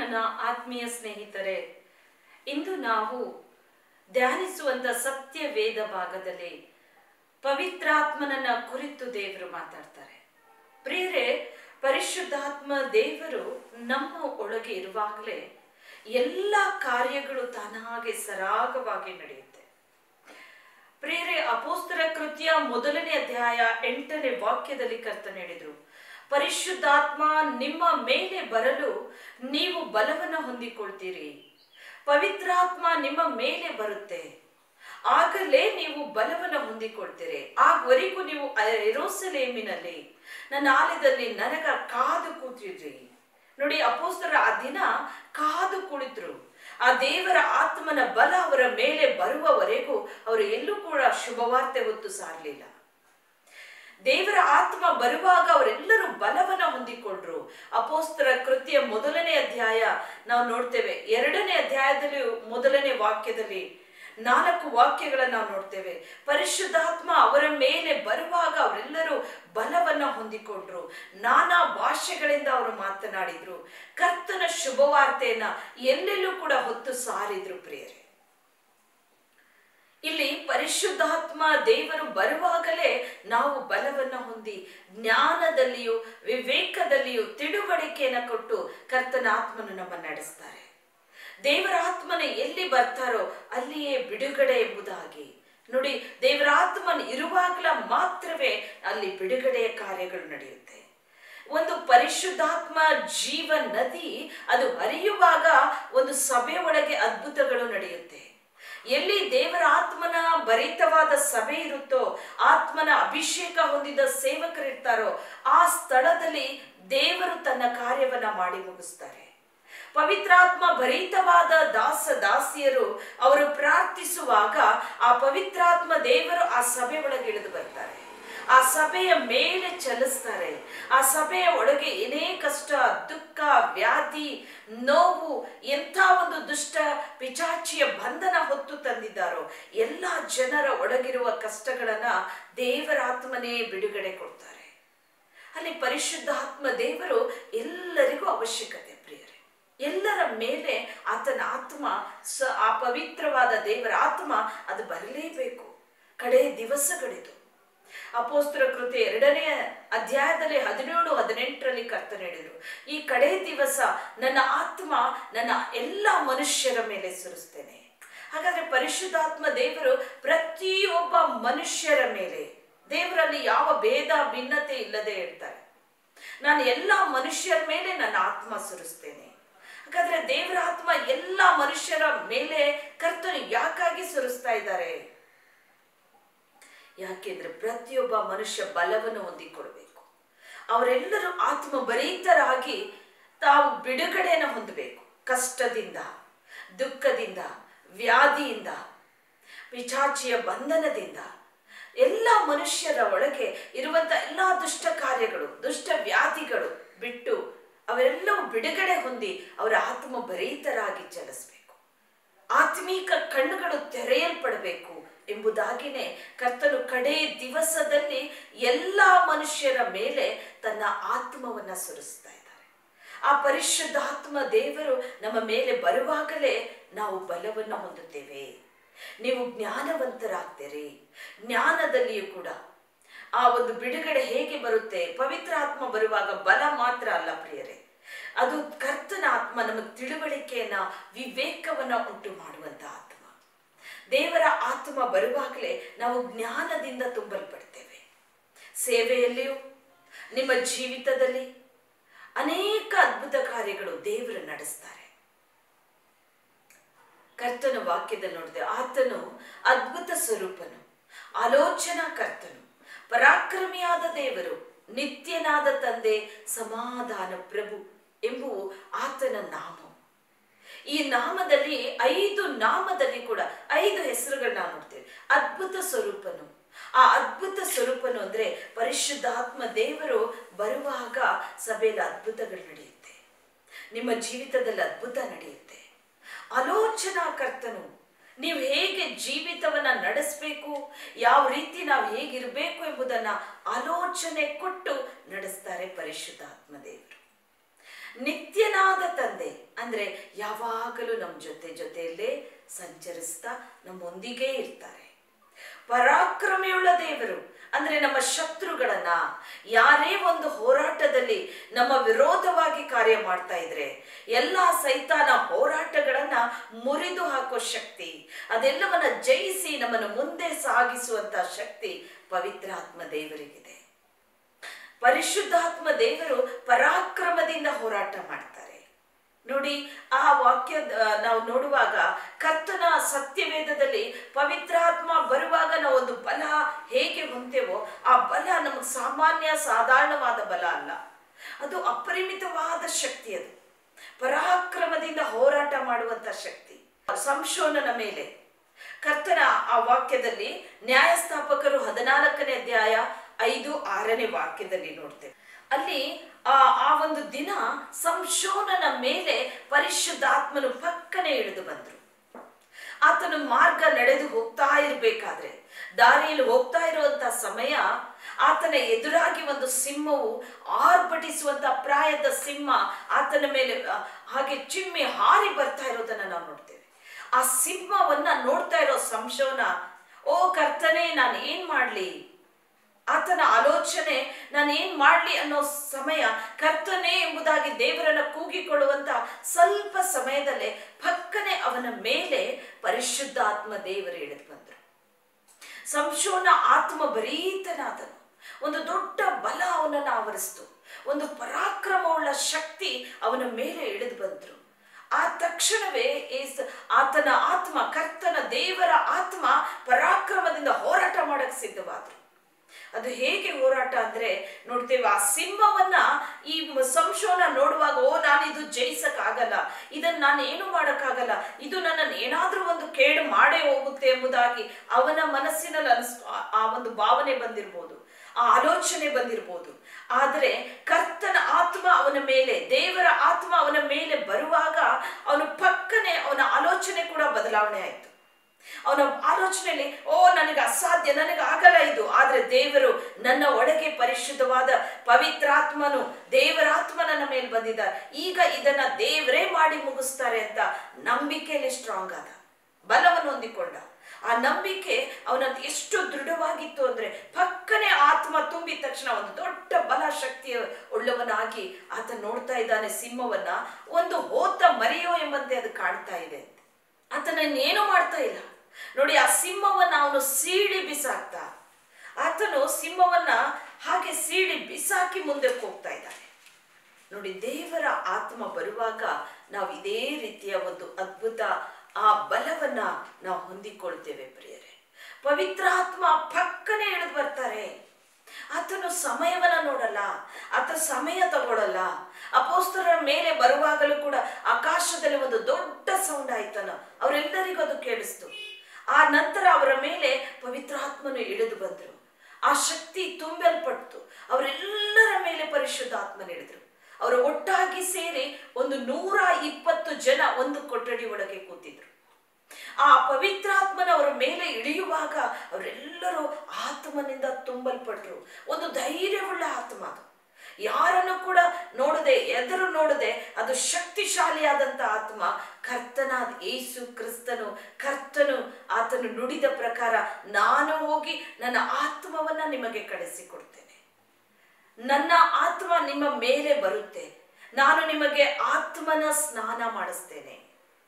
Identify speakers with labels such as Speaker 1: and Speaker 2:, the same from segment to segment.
Speaker 1: ನನ್ನ ಆತ್ಮೀಯ ಸ್ನೇಹಿತರೆ ಇಂದು ನಾವು ಧ್ಯಾನಿಸುವಂತ ಸತ್ಯ ವೇದ ಭಾಗದಲ್ಲಿ ಪವಿತ್ರಾತ್ಮನನ್ನ ಕುರಿತು ದೇವರು ಮಾತಾಡ್ತಾರೆ ಪ್ರಿಯರೇ ಪರಿಶುದ್ಧಾತ್ಮ ದೇವರು ನಮ್ಮ ಒಳಗೆ ಇರುವಾಗಲೇ ಎಲ್ಲ ಕಾರ್ಯಗಳು ತಾನಾಗೆ ಸರಾಗವಾಗಿ ನಡೆಯುತ್ತೆ ಪ್ರಿಯರೇ ಅಪೋಸ್ತರ ಕೃತ್ಯ ಮೊದಲನೇ ಅಧ್ಯಾಯ ಎಂಟನೇ ವಾಕ್ಯದಲ್ಲಿ ಕರ್ತ ಹೇಳಿದ್ರು ಪರಿಶುದ್ಧಾತ್ಮ ನಿಮ್ಮ ಮೇಲೆ ಬರಲು ನೀವು ಬಲವನ್ನು ಹೊಂದಿಕೊಳ್ತೀರಿ ಪವಿತ್ರಾತ್ಮ ನಿಮ್ಮ ಮೇಲೆ ಬರುತ್ತೆ ಆಗಲೇ ನೀವು ಬಲವನ್ನು ಹೊಂದಿಕೊಳ್ತೀರಿ ಆಗವರೆಗೂ ನೀವು ಎರೋಸಲೇಮಿನಲ್ಲಿ ನನ್ನ ಆಲಯದಲ್ಲಿ ನನಗ ಕಾದು ಕೂತಿದ್ರಿ ನೋಡಿ ಅಪೋಸ್ತರ ಆ ದಿನ ಕಾದು ಕುಳಿತರು ಆ ದೇವರ ಆತ್ಮನ ಬಲ ಅವರ ಮೇಲೆ ಬರುವವರೆಗೂ ಅವರು ಎಲ್ಲೂ ಕೂಡ ಶುಭವಾರ್ತೆ ಹೊತ್ತು ಸಾರಲಿಲ್ಲ ದೇವರ ಆತ್ಮ ಬರುವಾಗ ಅವರೆಲ್ಲರೂ ಬಲವನ್ನ ಹೊಂದಿಕೊಂಡ್ರು ಅಪೋಸ್ತರ ಕೃತ್ಯ ಮೊದಲನೇ ಅಧ್ಯಾಯ ನಾವು ನೋಡ್ತೇವೆ ಎರಡನೇ ಅಧ್ಯಾಯದಲ್ಲಿ ಮೊದಲನೇ ವಾಕ್ಯದಲ್ಲಿ ನಾಲ್ಕು ವಾಕ್ಯಗಳನ್ನ ನಾವು ನೋಡ್ತೇವೆ ಪರಿಶುದ್ಧಾತ್ಮ ಅವರ ಮೇಲೆ ಬರುವಾಗ ಅವರೆಲ್ಲರೂ ಬಲವನ್ನ ಹೊಂದಿಕೊಂಡ್ರು ನಾನಾ ಭಾಷೆಗಳಿಂದ ಅವರು ಮಾತನಾಡಿದ್ರು ಕರ್ತನ ಶುಭವಾರ್ತೆಯನ್ನ ಎಲ್ಲೆಲ್ಲೂ ಕೂಡ ಹೊತ್ತು ಸಾರಿದ್ರು ಪ್ರಿಯರೇ ಇಲ್ಲಿ ಪರಿಶುದ್ಧಾತ್ಮ ದೇವರು ಬರುವಾಗಲೇ ನಾವು ಬಲವನ್ನು ಹೊಂದಿ ಜ್ಞಾನದಲ್ಲಿಯೂ ವಿವೇಕದಲ್ಲಿಯೂ ತಿಳುವಳಿಕೆಯನ್ನು ಕೊಟ್ಟು ಕರ್ತನ ಆತ್ಮನು ನಮ್ಮ ನಡೆಸ್ತಾರೆ ದೇವರ ಆತ್ಮನ ಎಲ್ಲಿ ಬರ್ತಾರೋ ಅಲ್ಲಿಯೇ ಬಿಡುಗಡೆ ಎಂಬುದಾಗಿ ನೋಡಿ ದೇವರ ಆತ್ಮನ ಇರುವಾಗಲ ಮಾತ್ರವೇ ಅಲ್ಲಿ ಬಿಡುಗಡೆಯ ಕಾರ್ಯಗಳು ನಡೆಯುತ್ತೆ ಒಂದು ಪರಿಶುದ್ಧಾತ್ಮ ಜೀವ ನದಿ ಅದು ಹರಿಯುವಾಗ ಒಂದು ಸಭೆ ಒಳಗೆ ಅದ್ಭುತಗಳು ನಡೆಯುತ್ತೆ ಎಲ್ಲಿ ದೇವರ ಆತ್ಮನ ಭರಿತವಾದ ಸಭೆ ಇರುತ್ತೋ ಆತ್ಮನ ಅಭಿಷೇಕ ಹೊಂದಿದ ಸೇವಕರಿರ್ತಾರೋ ಆ ಸ್ಥಳದಲ್ಲಿ ದೇವರು ತನ್ನ ಕಾರ್ಯವನ್ನ ಮಾಡಿ ಮುಗಿಸ್ತಾರೆ ಪವಿತ್ರಾತ್ಮ ಭರಿತವಾದ ದಾಸ ದಾಸಿಯರು ಅವರು ಪ್ರಾರ್ಥಿಸುವಾಗ ಆ ಪವಿತ್ರಾತ್ಮ ದೇವರು ಆ ಸಭೆ ಒಳಗೆ ಇಳಿದು ಬರ್ತಾರೆ ಆ ಸಭೆಯ ಮೇಲೆ ಚಲಿಸ್ತಾರೆ ಆ ಸಭೆಯ ಒಳಗೆ ಏನೇ ಕಷ್ಟ ದುಃಖ ವ್ಯಾಧಿ ನೋವು ಎಂಥ ಒಂದು ದುಷ್ಟ ಪಿಚಾಚಿಯ ಬಂಧನ ಹೊತ್ತು ತಂದಿದ್ದಾರೋ ಎಲ್ಲ ಜನರ ಒಳಗಿರುವ ಕಷ್ಟಗಳನ್ನ ದೇವರಾತ್ಮನೇ ಬಿಡುಗಡೆ ಕೊಡ್ತಾರೆ ಅಲ್ಲಿ ಪರಿಶುದ್ಧ ಆತ್ಮ ದೇವರು ಎಲ್ಲರಿಗೂ ಅವಶ್ಯಕತೆ ಪ್ರಿಯರೇ ಎಲ್ಲರ ಮೇಲೆ ಆತನ ಆತ್ಮ ಸ ಆ ಪವಿತ್ರವಾದ ದೇವರ ಆತ್ಮ ಅದು ಬರಲೇಬೇಕು ಕಡೆ ದಿವಸಗಳಿದು ಅಪೋಸ್ತರ ಕೃತಿ ಎರಡನೇ ಅಧ್ಯಾಯದಲ್ಲಿ ಹದಿನೇಳು ಹದಿನೆಂಟರಲ್ಲಿ ಕರ್ತ ಹೇಳಿದ್ರು ಈ ಕಡೆ ದಿವಸ ನನ್ನ ಆತ್ಮ ನನ್ನ ಎಲ್ಲ ಮನುಷ್ಯರ ಮೇಲೆ ಸುರಿಸ್ತೇನೆ ಹಾಗಾದ್ರೆ ಪರಿಶುದ್ಧಾತ್ಮ ದೇವರು ಪ್ರತಿಯೊಬ್ಬ ಮನುಷ್ಯರ ಮೇಲೆ ದೇವರಲ್ಲಿ ಯಾವ ಭೇದ ಭಿನ್ನತೆ ಇಲ್ಲದೆ ಇರ್ತಾರೆ ನಾನು ಎಲ್ಲ ಮನುಷ್ಯರ ಮೇಲೆ ನನ್ನ ಆತ್ಮ ಸುರಿಸ್ತೇನೆ ಹಾಗಾದ್ರೆ ದೇವರ ಆತ್ಮ ಎಲ್ಲ ಮನುಷ್ಯರ ಮೇಲೆ ಕರ್ತನು ಯಾಕಾಗಿ ಸುರಿಸ್ತಾ ಇದ್ದಾರೆ ಯಾಕೆಂದ್ರೆ ಪ್ರತಿಯೊಬ್ಬ ಮನುಷ್ಯ ಬಲವನ್ನು ಹೊಂದಿಕೊಳ್ಬೇಕು ಅವರೆಲ್ಲರೂ ಆತ್ಮ ಭರಿತರಾಗಿ ತಾವು ಬಿಡುಗಡೆಯನ್ನು ಹೊಂದಬೇಕು ಕಷ್ಟದಿಂದ ದುಃಖದಿಂದ ವ್ಯಾಧಿಯಿಂದ ಪಿಚಾಚಿಯ ಬಂಧನದಿಂದ ಎಲ್ಲ ಮನುಷ್ಯರ ಒಳಗೆ ಇರುವಂತ ಎಲ್ಲ ದುಷ್ಟ ಕಾರ್ಯಗಳು ದುಷ್ಟ ವ್ಯಾಧಿಗಳು ಬಿಟ್ಟು ಅವರೆಲ್ಲವೂ ಬಿಡುಗಡೆ ಹೊಂದಿ ಅವರ ಆತ್ಮ ಭರಿತರಾಗಿ ಚಲಿಸಬೇಕು ಆತ್ಮೀಕ ಕಣ್ಣುಗಳು ತೆರೆಯಲ್ಪಡಬೇಕು ಎಂಬುದಾಗಿನೇ ಕರ್ತನು ಕಡೆ ದಿವಸದಲ್ಲಿ ಎಲ್ಲ ಮನುಷ್ಯರ ಮೇಲೆ ತನ್ನ ಆತ್ಮವನ್ನ ಸುರಿಸ್ತಾ ಇದ್ದಾರೆ ಆ ಪರಿಶುದ್ಧ ಆತ್ಮ ದೇವರು ನಮ್ಮ ಮೇಲೆ ಬರುವಾಗಲೇ ನಾವು ಬಲವನ್ನು ಹೊಂದುತ್ತೇವೆ ನೀವು ಜ್ಞಾನವಂತರಾಗ್ತೀರಿ ಜ್ಞಾನದಲ್ಲಿಯೂ ಕೂಡ ಆ ಒಂದು ಬಿಡುಗಡೆ ಹೇಗೆ ಬರುತ್ತೆ ಪವಿತ್ರ ಆತ್ಮ ಬರುವಾಗ ಬಲ ಮಾತ್ರ ಅಲ್ಲ ಪ್ರಿಯರೇ ಅದು ಕರ್ತನ ಆತ್ಮ ನಮಗೆ ತಿಳುವಳಿಕೆಯನ್ನ ವಿವೇಕವನ್ನ ಉಂಟು ಮಾಡುವಂತ ಆತ್ಮ ದೇವರ ಆತ್ಮ ಬರುವಾಗಲೇ ನಾವು ಜ್ಞಾನದಿಂದ ತುಂಬಲ್ಪಡ್ತೇವೆ ಸೇವೆಯಲ್ಲಿಯೂ ನಿಮ್ಮ ಜೀವಿತದಲ್ಲಿ ಅನೇಕ ಅದ್ಭುತ ಕಾರ್ಯಗಳು ದೇವರು ನಡೆಸ್ತಾರೆ ಕರ್ತನ ವಾಕ್ಯದಲ್ಲಿ ನೋಡಿದೆ ಆತನು ಅದ್ಭುತ ಸ್ವರೂಪನು ಆಲೋಚನಾ ಕರ್ತನು ಪರಾಕ್ರಮಿಯಾದ ದೇವರು ನಿತ್ಯನಾದ ತಂದೆ ಸಮಾಧಾನ ಪ್ರಭು ಎಂಬುವು ಆತನ ನಾಮ ಈ ನಾಮದಲ್ಲಿ ಐದು ನಾಮದಲ್ಲಿ ಕೂಡ ಐದು ಹೆಸರುಗಳನ್ನ ನೋಡ್ತೇವೆ ಅದ್ಭುತ ಸ್ವರೂಪನು ಆ ಅದ್ಭುತ ಸ್ವರೂಪನು ಅಂದ್ರೆ ಪರಿಶುದ್ಧಾತ್ಮ ದೇವರು ಬರುವಾಗ ಸಭೆಯಲ್ಲಿ ಅದ್ಭುತಗಳು ನಡೆಯುತ್ತೆ ನಿಮ್ಮ ಜೀವಿತದಲ್ಲಿ ಅದ್ಭುತ ನಡೆಯುತ್ತೆ ಆಲೋಚನಾ ಕರ್ತನು ನೀವು ಹೇಗೆ ಜೀವಿತವನ್ನ ನಡೆಸಬೇಕು ಯಾವ ರೀತಿ ನಾವು ಹೇಗಿರಬೇಕು ಎಂಬುದನ್ನ ಆಲೋಚನೆ ಕೊಟ್ಟು ನಡೆಸ್ತಾರೆ ಪರಿಶುದ್ಧಾತ್ಮ ದೇವರು ನಿತ್ಯನಾದ ತಂದೆ ಅಂದ್ರೆ ಯಾವಾಗಲೂ ನಮ್ಮ ಜೊತೆ ಜೊತೆಯಲ್ಲೇ ಸಂಚರಿಸ್ತಾ ನಮ್ಮೊಂದಿಗೆ ಇರ್ತಾರೆ ಪರಾಕ್ರಮಿಯುಳ್ಳ ದೇವರು ಅಂದ್ರೆ ನಮ್ಮ ಶತ್ರುಗಳನ್ನ ಯಾರೇ ಒಂದು ಹೋರಾಟದಲ್ಲಿ ನಮ್ಮ ವಿರೋಧವಾಗಿ ಕಾರ್ಯ ಮಾಡ್ತಾ ಇದ್ರೆ ಎಲ್ಲಾ ಸೈತಾನ ಹೋರಾಟಗಳನ್ನ ಮುರಿದು ಹಾಕೋ ಶಕ್ತಿ ಅದೆಲ್ಲವನ್ನ ಜಯಿಸಿ ನಮ್ಮನ್ನು ಮುಂದೆ ಸಾಗಿಸುವಂತ ಶಕ್ತಿ ಪವಿತ್ರಾತ್ಮ ದೇವರಿಗಿದೆ ಪರಿಶುದ್ಧಾತ್ಮ ದೇವರು ಪರಾಕ್ರಮದಿಂದ ಹೋರಾಟ ಮಾಡ್ತಾರೆ ನೋಡಿ ಆ ವಾಕ್ಯ ನಾವು ನೋಡುವಾಗ ಕರ್ತನ ಸತ್ಯವೇದದಲ್ಲಿ ಪವಿತ್ರಾತ್ಮ ಬರುವಾಗ ನಾವು ಒಂದು ಬಲ ಹೇಗೆ ಹೊಂತೇವೋ ಆ ಬಲ ನಮಗೆ ಸಾಮಾನ್ಯ ಸಾಧಾರಣವಾದ ಬಲ ಅಲ್ಲ ಅದು ಅಪರಿಮಿತವಾದ ಶಕ್ತಿ ಅದು ಪರಾಕ್ರಮದಿಂದ ಹೋರಾಟ ಮಾಡುವಂತ ಶಕ್ತಿ ಸಂಶೋಧನ ಮೇಲೆ ಕರ್ತನ ಆ ವಾಕ್ಯದಲ್ಲಿ ನ್ಯಾಯಸ್ಥಾಪಕರು ಹದಿನಾಲ್ಕನೇ ಅಧ್ಯಾಯ ಐದು ಆರನೇ ವಾಕ್ಯದಲ್ಲಿ ನೋಡ್ತೇವೆ ಅಲ್ಲಿ ಆ ಆ ಒಂದು ದಿನ ಸಂಶೋಧನ ಮೇಲೆ ಪರಿಶುದ್ಧಾತ್ಮನು ಪಕ್ಕನೆ ಇಳಿದು ಬಂದ್ರು ಆತನು ಮಾರ್ಗ ನಡೆದು ಹೋಗ್ತಾ ಇರಬೇಕಾದ್ರೆ ದಾರಿಯಲ್ಲಿ ಹೋಗ್ತಾ ಇರುವಂತ ಸಮಯ ಆತನ ಎದುರಾಗಿ ಒಂದು ಸಿಂಹವು ಆರ್ಭಟಿಸುವಂತ ಪ್ರಾಯದ ಸಿಂಹ ಆತನ ಮೇಲೆ ಹಾಗೆ ಚಿಮ್ಮಿ ಹಾರಿ ಬರ್ತಾ ಇರೋದನ್ನ ನಾವು ನೋಡ್ತೇವೆ ಆ ಸಿಂಹವನ್ನ ನೋಡ್ತಾ ಇರೋ ಸಂಶೋನ ಓ ಕರ್ತನೆ ನಾನು ಏನ್ ಮಾಡ್ಲಿ ಆತನ ಆಲೋಚನೆ ನಾನು ಏನ್ ಮಾಡ್ಲಿ ಅನ್ನೋ ಸಮಯ ಕರ್ತನೆ ಎಂಬುದಾಗಿ ದೇವರನ್ನ ಕೂಗಿಕೊಳ್ಳುವಂತ ಸ್ವಲ್ಪ ಸಮಯದಲ್ಲೇ ಪಕ್ಕನೆ ಅವನ ಮೇಲೆ ಪರಿಶುದ್ಧ ಆತ್ಮ ದೇವರು ಇಳಿದು ಬಂದ್ರು ಸಂಶೋನ ಆತ್ಮ ಭರೀತನಾದನು ಒಂದು ದೊಡ್ಡ ಬಲ ಅವನನ್ನು ಆವರಿಸ್ತು ಒಂದು ಪರಾಕ್ರಮವುಳ್ಳ ಶಕ್ತಿ ಅವನ ಮೇಲೆ ಇಳಿದು ಬಂದ್ರು ಆ ತಕ್ಷಣವೇ ಏಸ್ ಆತನ ಆತ್ಮ ಕರ್ತನ ದೇವರ ಆತ್ಮ ಪರಾಕ್ರಮದಿಂದ ಹೋರಾಟ ಮಾಡಕ್ ಸಿದ್ಧವಾದ್ರು ಅದು ಹೇಗೆ ಹೋರಾಟ ಅಂದ್ರೆ ನೋಡ್ತೇವೆ ಆ ಸಿಂಹವನ್ನ ಈ ಸಂಶೋನ ನೋಡುವಾಗ ಓ ನಾನು ಇದು ಜಯಿಸಕ್ ಆಗಲ್ಲ ಇದನ್ನ ನಾನು ಏನು ಮಾಡಕ್ಕಾಗಲ್ಲ ಇದು ನನ್ನನ್ನು ಏನಾದ್ರೂ ಒಂದು ಕೇಡು ಮಾಡೇ ಹೋಗುತ್ತೆ ಎಂಬುದಾಗಿ ಅವನ ಮನಸ್ಸಿನಲ್ಲಿ ಅನಿಸ್ ಆ ಒಂದು ಭಾವನೆ ಬಂದಿರ್ಬೋದು ಆ ಆಲೋಚನೆ ಬಂದಿರ್ಬೋದು ಆದರೆ ಕರ್ತನ ಆತ್ಮ ಅವನ ಮೇಲೆ ದೇವರ ಆತ್ಮ ಅವನ ಮೇಲೆ ಬರುವಾಗ ಅವನು ಪಕ್ಕನೆ ಅವನ ಆಲೋಚನೆ ಕೂಡ ಬದಲಾವಣೆ ಆಯ್ತು ಅವನ ಆಲೋಚನೆಯಲ್ಲಿ ಓ ನನಗೆ ಅಸಾಧ್ಯ ನನಗೆ ಆಗಲ್ಲ ಇದು ಆದ್ರೆ ದೇವರು ನನ್ನ ಒಳಗೆ ಪರಿಶುದ್ಧವಾದ ಪವಿತ್ರಾತ್ಮನು ದೇವರಾತ್ಮ ನನ್ನ ಮೇಲೆ ಬಂದಿದ್ದಾರೆ ಈಗ ಇದನ್ನ ದೇವರೇ ಮಾಡಿ ಮುಗಿಸ್ತಾರೆ ಅಂತ ನಂಬಿಕೆಯಲ್ಲಿ ಸ್ಟ್ರಾಂಗ್ ಆದ ಬಲವನ್ನು ಹೊಂದಿಕೊಂಡ ಆ ನಂಬಿಕೆ ಅವನ ಎಷ್ಟು ದೃಢವಾಗಿತ್ತು ಅಂದ್ರೆ ಪಕ್ಕನೆ ಆತ್ಮ ತುಂಬಿದ ತಕ್ಷಣ ಒಂದು ದೊಡ್ಡ ಬಲ ಶಕ್ತಿಯ ಉಳ್ಳವನಾಗಿ ಆತ ನೋಡ್ತಾ ಇದ್ದಾನೆ ಸಿಂಹವನ್ನ ಒಂದು ಹೋತ ಮರೆಯೋ ಎಂಬಂತೆ ಅದು ಕಾಣ್ತಾ ಇದೆ ಆತನ ಏನು ಮಾಡ್ತಾ ಇಲ್ಲ ನೋಡಿ ಆ ಸಿಂಹವನ್ನ ಅವನು ಸೀಳಿ ಬಿಸಾಕ್ತ ಆತನು ಸಿಂಹವನ್ನ ಹಾಗೆ ಸೀಳಿ ಬಿಸಾಕಿ ಮುಂದೆ ಹೋಗ್ತಾ ಇದ್ದಾನೆ ನೋಡಿ ದೇವರ ಆತ್ಮ ಬರುವಾಗ ನಾವು ಇದೇ ರೀತಿಯ ಒಂದು ಅದ್ಭುತ ಆ ಬಲವನ್ನ ನಾವು ಹೊಂದಿಕೊಳ್ತೇವೆ ಪ್ರಿಯರೇ ಪವಿತ್ರ ಆತ್ಮ ಪಕ್ಕನೆ ಇಳಿದು ಬರ್ತಾರೆ ಆತನು ಸಮಯವನ್ನ ನೋಡಲ್ಲ ಆತ ಸಮಯ ತಗೊಳ್ಳಲ್ಲ ಅಪೋಸ್ತರರ ಮೇಲೆ ಬರುವಾಗಲೂ ಕೂಡ ಆಕಾಶದಲ್ಲಿ ಒಂದು ದೊಡ್ಡ ಸೌಂಡ್ ಆಯ್ತನ ಅವರೆಲ್ಲರಿಗೂ ಅದು ಕೇಳಿಸ್ತು ಆ ನಂತರ ಅವರ ಮೇಲೆ ಪವಿತ್ರಾತ್ಮನು ಇಳಿದು ಬಂದ್ರು ಆ ಶಕ್ತಿ ತುಂಬಲ್ಪಟ್ಟು ಅವರೆಲ್ಲರ ಮೇಲೆ ಪರಿಶುದ್ಧ ಆತ್ಮನ ಹಿಡಿದ್ರು ಅವರು ಒಟ್ಟಾಗಿ ಸೇರಿ ಒಂದು ನೂರ ಇಪ್ಪತ್ತು ಜನ ಒಂದು ಕೊಠಡಿ ಒಳಗೆ ಕೂತಿದ್ರು ಆ ಪವಿತ್ರಾತ್ಮನ ಅವರ ಮೇಲೆ ಇಳಿಯುವಾಗ ಅವರೆಲ್ಲರೂ ಆತ್ಮನಿಂದ ತುಂಬಲ್ಪಟ್ರು ಒಂದು ಧೈರ್ಯವುಳ್ಳ ಆತ್ಮ ಅದು ಯಾರನ್ನು ಕೂಡ ನೋಡದೆ ಎದುರು ನೋಡದೆ ಅದು ಶಕ್ತಿಶಾಲಿಯಾದಂತ ಆತ್ಮ ಕರ್ತನಾದ ಏಸು ಕ್ರಿಸ್ತನು ಕರ್ತನು ಆತನು ನುಡಿದ ಪ್ರಕಾರ ನಾನು ಹೋಗಿ ನನ್ನ ಆತ್ಮವನ್ನ ನಿಮಗೆ ಕಳಿಸಿಕೊಡ್ತೇನೆ ನನ್ನ ಆತ್ಮ ನಿಮ್ಮ ಮೇಲೆ ಬರುತ್ತೆ ನಾನು ನಿಮಗೆ ಆತ್ಮನ ಸ್ನಾನ ಮಾಡಿಸ್ತೇನೆ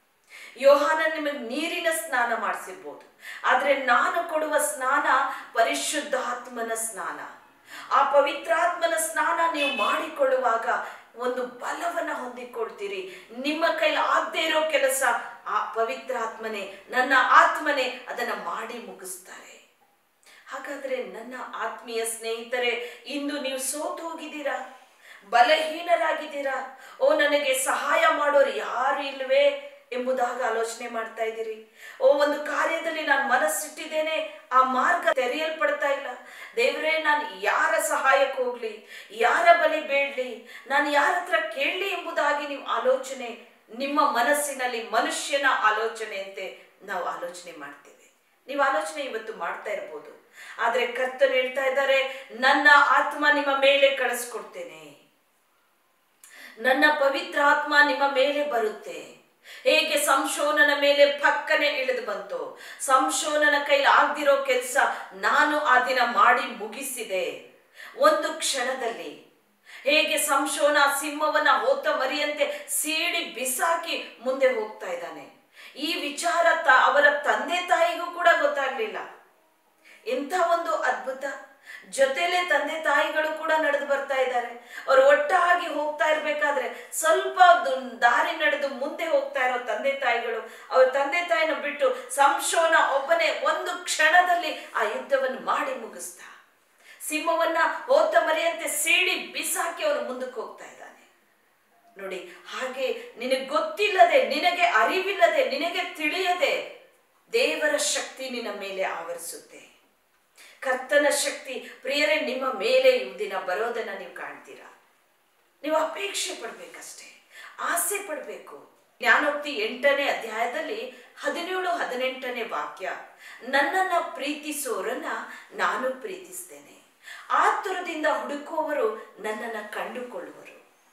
Speaker 1: ಯೋಹಾನ ನಿಮಗೆ ನೀರಿನ ಸ್ನಾನ ಮಾಡಿಸಿರ್ಬೋದು ಆದ್ರೆ ನಾನು ಕೊಡುವ ಸ್ನಾನ ಪರಿಶುದ್ಧಾತ್ಮನ ಸ್ನಾನ ಆ ಪವಿತ್ರಾತ್ಮನ ಸ್ನಾನ ನೀವು ಮಾಡಿಕೊಳ್ಳುವಾಗ ಒಂದು ಬಲವನ್ನ ಹೊಂದಿಕೊಳ್ತೀರಿ ನಿಮ್ಮ ಕೈಲಿ ಆಗದೆ ಇರೋ ಕೆಲಸ ಆ ಪವಿತ್ರಾತ್ಮನೇ ನನ್ನ ಆತ್ಮನೇ ಅದನ್ನ ಮಾಡಿ ಮುಗಿಸ್ತಾರೆ ಹಾಗಾದ್ರೆ ನನ್ನ ಆತ್ಮೀಯ ಸ್ನೇಹಿತರೆ ಇಂದು ನೀವು ಸೋತು ಹೋಗಿದ್ದೀರಾ ಬಲಹೀನರಾಗಿದ್ದೀರಾ ಓ ನನಗೆ ಸಹಾಯ ಮಾಡೋರು ಯಾರು ಇಲ್ವೇ ಎಂಬುದಾಗಿ ಆಲೋಚನೆ ಮಾಡ್ತಾ ಇದ್ದೀರಿ ಓ ಒಂದು ಕಾರ್ಯದಲ್ಲಿ ನಾನು ಮನಸ್ಸಿಟ್ಟಿದ್ದೇನೆ ಆ ಮಾರ್ಗ ತೆರೆಯಲ್ಪಡ್ತಾ ಇಲ್ಲ ದೇವರೇ ನಾನು ಯಾರ ಸಹಾಯಕ್ಕೆ ಹೋಗ್ಲಿ ಯಾರ ಬಲಿ ಬೇಡ್ಲಿ ನಾನು ಯಾರ ಹತ್ರ ಕೇಳಲಿ ಎಂಬುದಾಗಿ ನೀವು ಆಲೋಚನೆ ನಿಮ್ಮ ಮನಸ್ಸಿನಲ್ಲಿ ಮನುಷ್ಯನ ಆಲೋಚನೆಯಂತೆ ನಾವು ಆಲೋಚನೆ ಮಾಡ್ತೇವೆ ನೀವು ಆಲೋಚನೆ ಇವತ್ತು ಮಾಡ್ತಾ ಇರ್ಬೋದು ಆದ್ರೆ ಕರ್ತನು ಹೇಳ್ತಾ ಇದ್ದಾರೆ ನನ್ನ ಆತ್ಮ ನಿಮ್ಮ ಮೇಲೆ ಕಳಿಸ್ಕೊಡ್ತೇನೆ ನನ್ನ ಪವಿತ್ರ ಆತ್ಮ ನಿಮ್ಮ ಮೇಲೆ ಬರುತ್ತೆ ಹೇಗೆ ಸಂಶೋಧನ ಮೇಲೆ ಪಕ್ಕನೆ ಇಳಿದು ಬಂತು ಸಂಶೋಧನ ಕೈಲಿ ಆಗ್ದಿರೋ ಕೆಲಸ ನಾನು ಆ ದಿನ ಮಾಡಿ ಮುಗಿಸಿದೆ ಒಂದು ಕ್ಷಣದಲ್ಲಿ ಹೇಗೆ ಸಂಶೋನ ಸಿಂಹವನ್ನ ಹೋತ ಮರಿಯಂತೆ ಸೀಳಿ ಬಿಸಾಕಿ ಮುಂದೆ ಹೋಗ್ತಾ ಇದ್ದಾನೆ ಈ ವಿಚಾರ ತ ಅವರ ತಂದೆ ತಾಯಿಗೂ ಕೂಡ ಗೊತ್ತಾಗ್ಲಿಲ್ಲ ಇಂಥ ಒಂದು ಅದ್ಭುತ ಜೊತೆಲೆ ತಂದೆ ತಾಯಿಗಳು ಕೂಡ ನಡೆದು ಬರ್ತಾ ಇದ್ದಾರೆ ಅವ್ರು ಒಟ್ಟಾಗಿ ಹೋಗ್ತಾ ಇರ್ಬೇಕಾದ್ರೆ ಸ್ವಲ್ಪ ದು- ದಾರಿ ನಡೆದು ಮುಂದೆ ಹೋಗ್ತಾ ಇರೋ ತಂದೆ ತಾಯಿಗಳು ಅವ್ರ ತಂದೆ ತಾಯಿನ ಬಿಟ್ಟು ಸಂಶೋನ ಒಬ್ಬನೇ ಒಂದು ಕ್ಷಣದಲ್ಲಿ ಆ ಯುದ್ಧವನ್ನು ಮಾಡಿ ಮುಗಿಸ್ತಾ ಸಿಂಹವನ್ನ ಹೋತ ಮರಿಯಂತೆ ಸೀಳಿ ಬಿಸಾಕಿ ಅವನು ಮುಂದಕ್ಕೆ ಹೋಗ್ತಾ ಇದ್ದಾನೆ ನೋಡಿ ಹಾಗೆ ನಿನಗೆ ಗೊತ್ತಿಲ್ಲದೆ ನಿನಗೆ ಅರಿವಿಲ್ಲದೆ ನಿನಗೆ ತಿಳಿಯದೆ ದೇವರ ಶಕ್ತಿ ನಿನ್ನ ಮೇಲೆ ಆವರಿಸುತ್ತೆ ಕರ್ತನ ಶಕ್ತಿ ಪ್ರಿಯರೇ ನಿಮ್ಮ ಮೇಲೆ ಈ ದಿನ ಬರೋದನ್ನ ನೀವು ಕಾಣ್ತೀರಾ ನೀವು ಅಪೇಕ್ಷೆ ಪಡ್ಬೇಕಷ್ಟೇ ಆಸೆ ಪಡಬೇಕು ಜ್ಞಾನೋಕ್ತಿ ಎಂಟನೇ ಅಧ್ಯಾಯದಲ್ಲಿ ಹದಿನೇಳು ಹದಿನೆಂಟನೇ ವಾಕ್ಯ ನನ್ನನ್ನ ಪ್ರೀತಿಸೋರನ್ನ ನಾನು ಪ್ರೀತಿಸ್ತೇನೆ ಆತುರದಿಂದ ಹುಡುಕುವವರು ನನ್ನನ್ನ ಕಂಡುಕೊಳ್ಳುವರು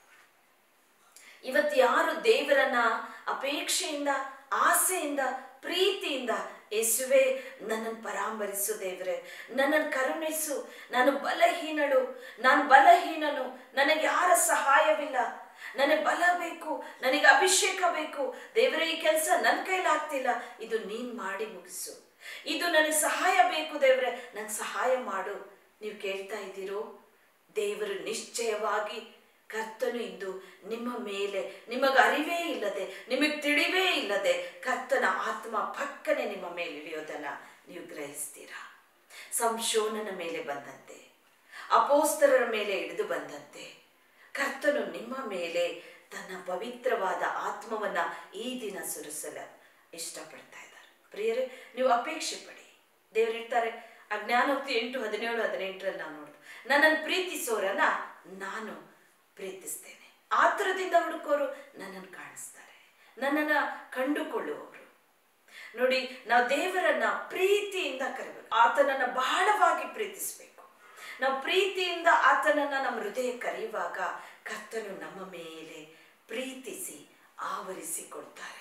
Speaker 1: ಇವತ್ತು ಯಾರು ದೇವರನ್ನ ಅಪೇಕ್ಷೆಯಿಂದ ಆಸೆಯಿಂದ ಪ್ರೀತಿಯಿಂದ ಯೇಸುವೆ ನನ್ನನ್ನು ಪರಾಮರಿಸು ದೇವರೇ ನನ್ನನ್ನು ಕರುಣಿಸು ನಾನು ಬಲಹೀನಳು ನಾನು ಬಲಹೀನನು ನನಗೆ ಯಾರ ಸಹಾಯವಿಲ್ಲ ನನಗೆ ಬಲ ಬೇಕು ನನಗೆ ಅಭಿಷೇಕ ಬೇಕು ದೇವರೇ ಈ ಕೆಲಸ ನನ್ನ ಕೈಲಾಗ್ತಿಲ್ಲ ಇದು ನೀನ್ ಮಾಡಿ ಮುಗಿಸು ಇದು ನನಗೆ ಸಹಾಯ ಬೇಕು ದೇವರೇ ನಂಗೆ ಸಹಾಯ ಮಾಡು ನೀವು ಕೇಳ್ತಾ ಇದ್ದೀರೋ ದೇವರು ನಿಶ್ಚಯವಾಗಿ ಕರ್ತನು ಇಂದು ನಿಮ್ಮ ಮೇಲೆ ನಿಮಗೆ ಅರಿವೇ ಇಲ್ಲದೆ ನಿಮಗೆ ತಿಳಿವೇ ಇಲ್ಲದೆ ಕರ್ತನ ಆತ್ಮ ಪಕ್ಕನೆ ನಿಮ್ಮ ಮೇಲೆ ಇಳಿಯೋದನ್ನ ನೀವು ಗ್ರಹಿಸ್ತೀರಾ ಸಂಶೋಧನ ಮೇಲೆ ಬಂದಂತೆ ಅಪೋಸ್ತರರ ಮೇಲೆ ಇಳಿದು ಬಂದಂತೆ ಕರ್ತನು ನಿಮ್ಮ ಮೇಲೆ ತನ್ನ ಪವಿತ್ರವಾದ ಆತ್ಮವನ್ನ ಈ ದಿನ ಸುರಿಸಲ ಇಷ್ಟಪಡ್ತಾ ಇದ್ದಾರೆ ಪ್ರಿಯರೇ ನೀವು ಅಪೇಕ್ಷೆ ಪಡಿ ದೇವರು ಇರ್ತಾರೆ ಅಜ್ಞಾನೋಕ್ತಿ ಎಂಟು ಹದಿನೇಳು ಹದಿನೆಂಟರಲ್ಲಿ ನಾವು ನೋಡಿದ್ವಿ ನನ್ನನ್ನು ಪ್ರೀತಿಸೋರನ್ನ ನಾನು ಪ್ರೀತಿಸ್ತೇನೆ ಆತುರದಿಂದ ಹುಡುಕೋರು ನನ್ನನ್ನು ಕಾಣಿಸ್ತಾರೆ ನನ್ನನ್ನು ಕಂಡುಕೊಳ್ಳುವವರು ನೋಡಿ ನಾವು ದೇವರನ್ನ ಪ್ರೀತಿಯಿಂದ ಕರಿಬೇಕು ಆತನನ್ನ ಬಹಳವಾಗಿ ಪ್ರೀತಿಸಬೇಕು ನಾವು ಪ್ರೀತಿಯಿಂದ ಆತನನ್ನ ನಮ್ಮ ಹೃದಯ ಕರೆಯುವಾಗ ಕರ್ತನು ನಮ್ಮ ಮೇಲೆ ಪ್ರೀತಿಸಿ ಆವರಿಸಿಕೊಳ್ತಾರೆ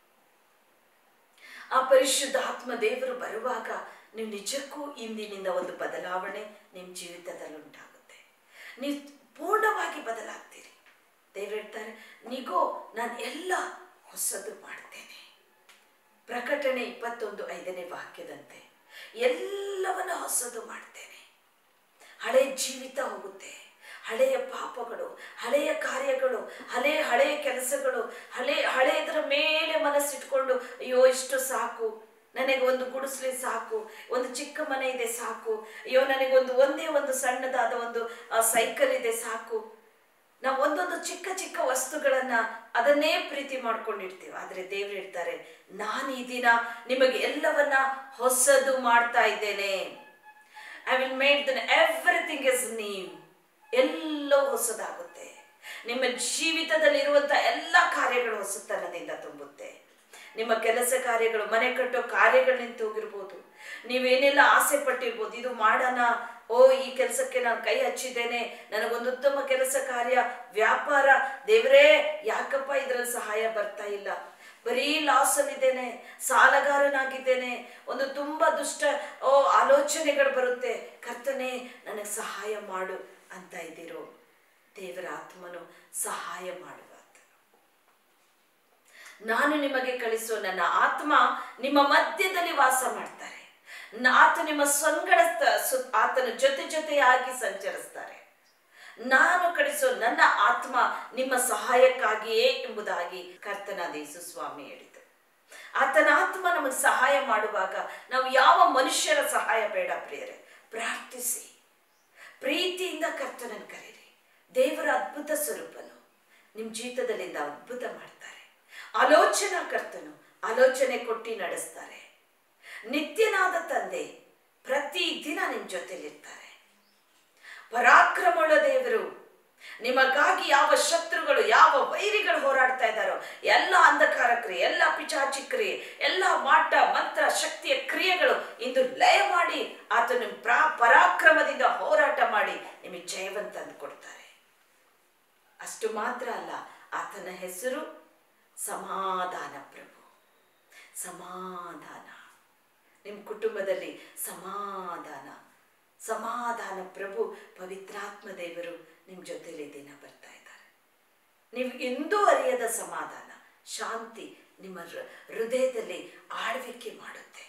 Speaker 1: ಆ ಪರಿಶುದ್ಧ ಆತ್ಮ ದೇವರು ಬರುವಾಗ ನೀವು ನಿಜಕ್ಕೂ ಇಂದಿನಿಂದ ಒಂದು ಬದಲಾವಣೆ ನಿಮ್ಮ ಜೀವಿತದಲ್ಲಿ ಉಂಟಾಗುತ್ತೆ ನೀವು ಪೂರ್ಣವಾಗಿ ಬದಲಾಗ್ತೀರಿ ದೇವರು ಹೇಳ್ತಾರೆ ನಿಗೋ ನಾನು ಎಲ್ಲ ಹೊಸದು ಮಾಡ್ತೇನೆ ಪ್ರಕಟಣೆ ಇಪ್ಪತ್ತೊಂದು ಐದನೇ ವಾಕ್ಯದಂತೆ ಎಲ್ಲವನ್ನ ಹೊಸದು ಮಾಡ್ತೇನೆ ಹಳೆ ಜೀವಿತ ಹೋಗುತ್ತೆ ಹಳೆಯ ಪಾಪಗಳು ಹಳೆಯ ಕಾರ್ಯಗಳು ಹಳೆ ಹಳೆಯ ಕೆಲಸಗಳು ಹಳೆ ಹಳೆಯದರ ಮೇಲೆ ಮನಸ್ಸಿಟ್ಕೊಂಡು ಅಯ್ಯೋ ಇಷ್ಟು ಸಾಕು ನನಗೆ ಒಂದು ಗುಡಿಸ್ಲಿ ಸಾಕು ಒಂದು ಚಿಕ್ಕ ಮನೆ ಇದೆ ಸಾಕು ಅಯ್ಯೋ ನನಗೊಂದು ಒಂದೇ ಒಂದು ಸಣ್ಣದಾದ ಒಂದು ಆ, ಸೈಕಲ್ ಇದೆ ಸಾಕು ನಾವು ಒಂದೊಂದು ಚಿಕ್ಕ ಚಿಕ್ಕ ವಸ್ತುಗಳನ್ನ ಅದನ್ನೇ ಪ್ರೀತಿ ಮಾಡ್ಕೊಂಡಿರ್ತೀವಿ ಆದ್ರೆ ದೇವ್ರು ಹೇಳ್ತಾರೆ ನಾನು ಈ ದಿನ ನಿಮಗೆ ಎಲ್ಲವನ್ನ ಹೊಸದು ಮಾಡ್ತಾ ಇದ್ದೇನೆ I will made then everything is ನೀವ್ ಎಲ್ಲೋ ಹೊಸದಾಗುತ್ತೆ ನಿಮ್ಮ ಜೀವಿತದಲ್ಲಿ ಇರುವಂತ ಎಲ್ಲ ಕಾರ್ಯಗಳು ಹೊಸತನದಿಂದ ತುಂಬುತ್ತೆ ನಿಮ್ಮ ಕೆಲಸ ಕಾರ್ಯಗಳು ಮನೆ ಕಟ್ಟೋ ಕಾರ್ಯಗಳು ನಿಂತು ಹೋಗಿರ್ಬೋದು ನೀವೇನೆಲ್ಲ ಆಸೆ ಪಟ್ಟಿರ್ಬೋದು ಇದು ಮಾಡೋಣ ಓ ಈ ಕೆಲಸಕ್ಕೆ ನಾನು ಕೈ ಹಚ್ಚಿದ್ದೇನೆ ನನಗೊಂದು ಉತ್ತಮ ಕೆಲಸ ಕಾರ್ಯ ವ್ಯಾಪಾರ ದೇವರೇ ಯಾಕಪ್ಪ ಇದರಲ್ಲಿ ಸಹಾಯ ಬರ್ತಾ ಇಲ್ಲ ಬರೀ ಲಾಸ್ ಅಲ್ಲಿದ್ದೇನೆ ಸಾಲಗಾರನಾಗಿದ್ದೇನೆ ಒಂದು ತುಂಬಾ ದುಷ್ಟ ಓ ಆಲೋಚನೆಗಳು ಬರುತ್ತೆ ಕರ್ತನೆ ನನಗೆ ಸಹಾಯ ಮಾಡು ಅಂತ ಇದ್ದೀರೋ ದೇವರ ಆತ್ಮನು ಸಹಾಯ ಮಾಡುವ ನಾನು ನಿಮಗೆ ಕಳಿಸೋ ನನ್ನ ಆತ್ಮ ನಿಮ್ಮ ಮಧ್ಯದಲ್ಲಿ ವಾಸ ಮಾಡ್ತಾರೆ ನ- ಆತ ನಿಮ್ಮ ಸಂಗಡ ತ- ಸು- ಆತನ ಜೊತೆ ಜೊತೆಯಾಗಿ ಸಂಚರಿಸ್ತಾರೆ ನಾನು ಕಳಿಸೋ ನನ್ನ ಆತ್ಮ ನಿಮ್ಮ ಸಹಾಯಕ್ಕಾಗಿಯೇ ಎಂಬುದಾಗಿ ಕರ್ತನಾದ ಯೇಸು ಸ್ವಾಮಿ ಹೇಳಿದರು ಆತನ ಆತ್ಮ ನಮಗೆ ಸಹಾಯ ಮಾಡುವಾಗ ನಾವು ಯಾವ ಮನುಷ್ಯರ ಸಹಾಯ ಬೇಡ ಪ್ರಿಯರೇ ಪ್ರಾರ್ಥಿಸಿ ಪ್ರೀತಿಯಿಂದ ಕರ್ತನನ್ನು ಕರೀರಿ ದೇವರ ಅದ್ಭುತ ಸ್ವರೂಪನು ನಿಮ್ಮ ಜೀವಿತದಲ್ಲಿಂದ ಅದ್ಭುತ ಮಾಡ್ತಾರೆ ಆಲೋಚನಾ ಕರ್ತನು ಆಲೋಚನೆ ಕೊಟ್ಟು ನಡೆಸ್ತಾರೆ ನಿತ್ಯನಾದ ತಂದೆ ಪ್ರತಿ ದಿನ ನಿಮ್ಮ ಜೊತೆಲಿರ್ತಾರೆ ಪರಾಕ್ರಮವುಳ್ಳ ದೇವರು ನಿಮಗಾಗಿ ಯಾವ ಶತ್ರುಗಳು ಯಾವ ವೈರಿಗಳು ಹೋರಾಡ್ತಾ ಇದ್ದಾರೋ ಎಲ್ಲ ಅಂಧಕಾರ ಕ್ರಿಯೆ ಎಲ್ಲ ಪಿಚಾಚಿ ಕ್ರಿಯೆ ಎಲ್ಲ ಮಾಟ ಮಂತ್ರ ಶಕ್ತಿಯ ಕ್ರಿಯೆಗಳು ಇಂದು ಲಯ ಮಾಡಿ ಆತನ ಪ್ರಾ ಪರಾಕ್ರಮದಿಂದ ಹೋರಾಟ ಮಾಡಿ ನಿಮಗೆ ಜಯವಂತ ಅಂದು ಕೊಡ್ತಾರೆ ಅಷ್ಟು ಮಾತ್ರ ಅಲ್ಲ ಆತನ ಹೆಸರು ಸಮಾಧಾನ ಪ್ರಭು ಸಮಾಧಾನ ನಿಮ್ಮ ಕುಟುಂಬದಲ್ಲಿ ಸಮಾಧಾನ ಸಮಾಧಾನ ಪ್ರಭು ಪವಿತ್ರಾತ್ಮ ದೇವರು ನಿಮ್ಮ ಜೊತೆಲಿ ದಿನ ಬರ್ತಾ ಇದ್ದಾರೆ ನೀವು ಎಂದೂ ಅರಿಯದ ಸಮಾಧಾನ ಶಾಂತಿ ನಿಮ್ಮ ಹೃ- ಹೃದಯದಲ್ಲಿ ಆಳ್ವಿಕೆ ಮಾಡುತ್ತೆ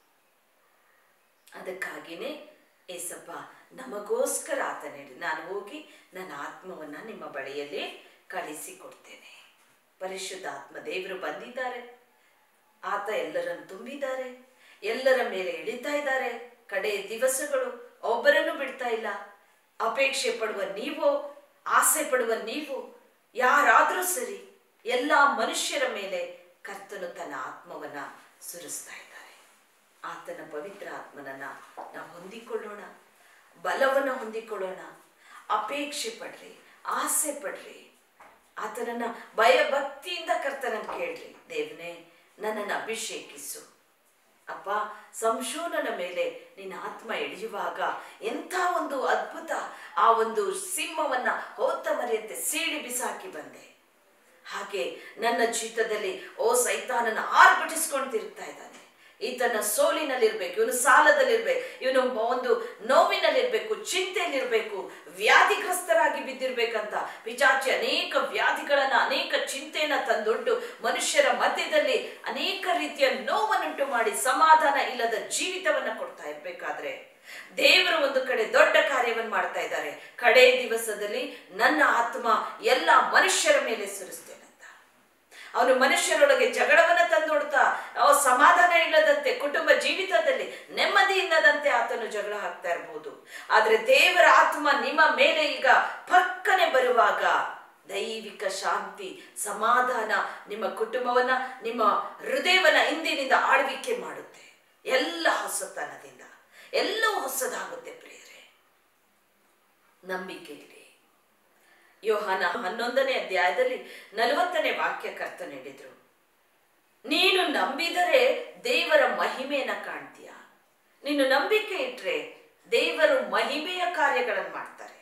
Speaker 1: ಅದಕ್ಕಾಗಿಯೇ ಏಸಪ್ಪ ನಮಗೋಸ್ಕರ ಆತ ನೀಡಿ ನಾನು ಹೋಗಿ ನನ್ನ ಆತ್ಮವನ್ನ ನಿಮ್ಮ ಬಳಿಯಲ್ಲಿ ಕಳಿಸಿಕೊಡ್ತೇನೆ ಪರಿಶುದ್ಧ ಆತ್ಮ ದೇವರು ಬಂದಿದ್ದಾರೆ ಆತ ಎಲ್ಲರನ್ನು ತುಂಬಿದ್ದಾರೆ ಎಲ್ಲರ ಮೇಲೆ ಇಳಿತಾ ಇದ್ದಾರೆ ಕಡೆ ದಿವಸಗಳು ಒಬ್ಬರನ್ನು ಬಿಡ್ತಾ ಇಲ್ಲ ಅಪೇಕ್ಷೆ ಪಡುವ ನೀವು ಆಸೆ ಪಡುವ ನೀವು ಯಾರಾದರೂ ಸರಿ ಎಲ್ಲ ಮನುಷ್ಯರ ಮೇಲೆ ಕರ್ತನು ತನ್ನ ಆತ್ಮವನ್ನ ಸುರಿಸ್ತಾ ಇದ್ದಾರೆ ಆತನ ಪವಿತ್ರ ಆತ್ಮನನ್ನ ನಾವು ಹೊಂದಿಕೊಳ್ಳೋಣ ಬಲವನ್ನು ಹೊಂದಿಕೊಳ್ಳೋಣ ಅಪೇಕ್ಷೆ ಪಡ್ರಿ ಆಸೆ ಪಡ್ರಿ ಆತನನ್ನ ಭಯ ಭಕ್ತಿಯಿಂದ ಕರ್ತನನ್ನು ಕೇಳ್ರಿ ದೇವನೇ ನನ್ನನ್ನು ಅಭಿಷೇಕಿಸು ಅಪ್ಪ ಸಂಶೋಧನ ಮೇಲೆ ನಿನ್ನ ಆತ್ಮ ಇಳಿಯುವಾಗ ಎಂಥ ಒಂದು ಅದ್ಭುತ ಆ ಒಂದು ಸಿಂಹವನ್ನ ಹೋತ ಮರೆಯಂತೆ ಸೀಳಿ ಬಿಸಾಕಿ ಬಂದೆ ಹಾಗೆ ನನ್ನ ಜೀವಿತದಲ್ಲಿ ಓ ಸೈತಾನನ ಆರ್ಭಟಿಸ್ಕೊಂಡು ತಿರುಗ್ತಾ ಇದ್ದಾನೆ ಈತನ ಸೋಲಿನಲ್ಲಿರ್ಬೇಕು ಇವನು ಸಾಲದಲ್ಲಿರ್ಬೇಕು ಇವನು ಒಂದು ನೋವಿನಲ್ಲಿರ್ಬೇಕು ಚಿಂತೆಯಲ್ಲಿರ್ಬೇಕು ವ್ಯಾಧಿಗ್ರಸ್ತರಾಗಿ ಬಿದ್ದಿರ್ಬೇಕಂತ ಪಿಚಾಚಿ ಅನೇಕ ವ್ಯಾಧಿಗಳನ್ನ ಅನೇಕ ಚಿಂತೆಯನ್ನ ತಂದೊಡ್ಡು ಮನುಷ್ಯರ ಮಧ್ಯದಲ್ಲಿ ಅನೇಕ ರೀತಿಯ ನೋವನ್ನುಂಟು ಮಾಡಿ ಸಮಾಧಾನ ಇಲ್ಲದ ಜೀವಿತವನ್ನ ಕೊಡ್ತಾ ಇರ್ಬೇಕಾದ್ರೆ ದೇವರು ಒಂದು ಕಡೆ ದೊಡ್ಡ ಕಾರ್ಯವನ್ನು ಮಾಡ್ತಾ ಇದ್ದಾರೆ ಕಡೆ ದಿವಸದಲ್ಲಿ ನನ್ನ ಆತ್ಮ ಎಲ್ಲ ಮನುಷ್ಯರ ಮೇಲೆ ಸುರಿಸ್ತೇನಂತ ಅವನು ಮನುಷ್ಯರೊಳಗೆ ಜಗಳವನ್ನ ತಂದೊಡ್ತಾ ಅವ ಸಮಾಧಾನ ಇಲ್ಲದಂತೆ ಕುಟುಂಬ ಜೀವಿತದಲ್ಲಿ ನೆಮ್ಮದಿ ಇಲ್ಲದಂತೆ ಆತನು ಜಗಳ ಹಾಕ್ತಾ ಇರ್ಬೋದು ಆದ್ರೆ ದೇವರ ಆತ್ಮ ನಿಮ್ಮ ಮೇಲೆ ಈಗ ಪಕ್ಕನೆ ಬರುವಾಗ ದೈವಿಕ ಶಾಂತಿ ಸಮಾಧಾನ ನಿಮ್ಮ ಕುಟುಂಬವನ್ನ ನಿಮ್ಮ ಹೃದಯವನ್ನ ಇಂದಿನಿಂದ ಆಳ್ವಿಕೆ ಮಾಡುತ್ತೆ ಎಲ್ಲ ಹೊಸತನದಿಂದ ಎಲ್ಲವೂ ಹೊಸದಾಗುತ್ತೆ ಪ್ರಿಯರೇ ನಂಬಿಕೆ ಇಡಿ ಯೋಹಾನ ಹನ್ನೊಂದನೇ ಅಧ್ಯಾಯದಲ್ಲಿ ನಲವತ್ತನೇ ವಾಕ್ಯ ಕರ್ತ ನೀಡಿದ್ರು ನೀನು ನಂಬಿದರೆ ದೇವರ ಮಹಿಮೆಯನ್ನ ಕಾಣ್ತೀಯ ನೀನು ನಂಬಿಕೆ ಇಟ್ರೆ ದೇವರು ಮಹಿಮೆಯ ಕಾರ್ಯಗಳನ್ನು ಮಾಡ್ತಾರೆ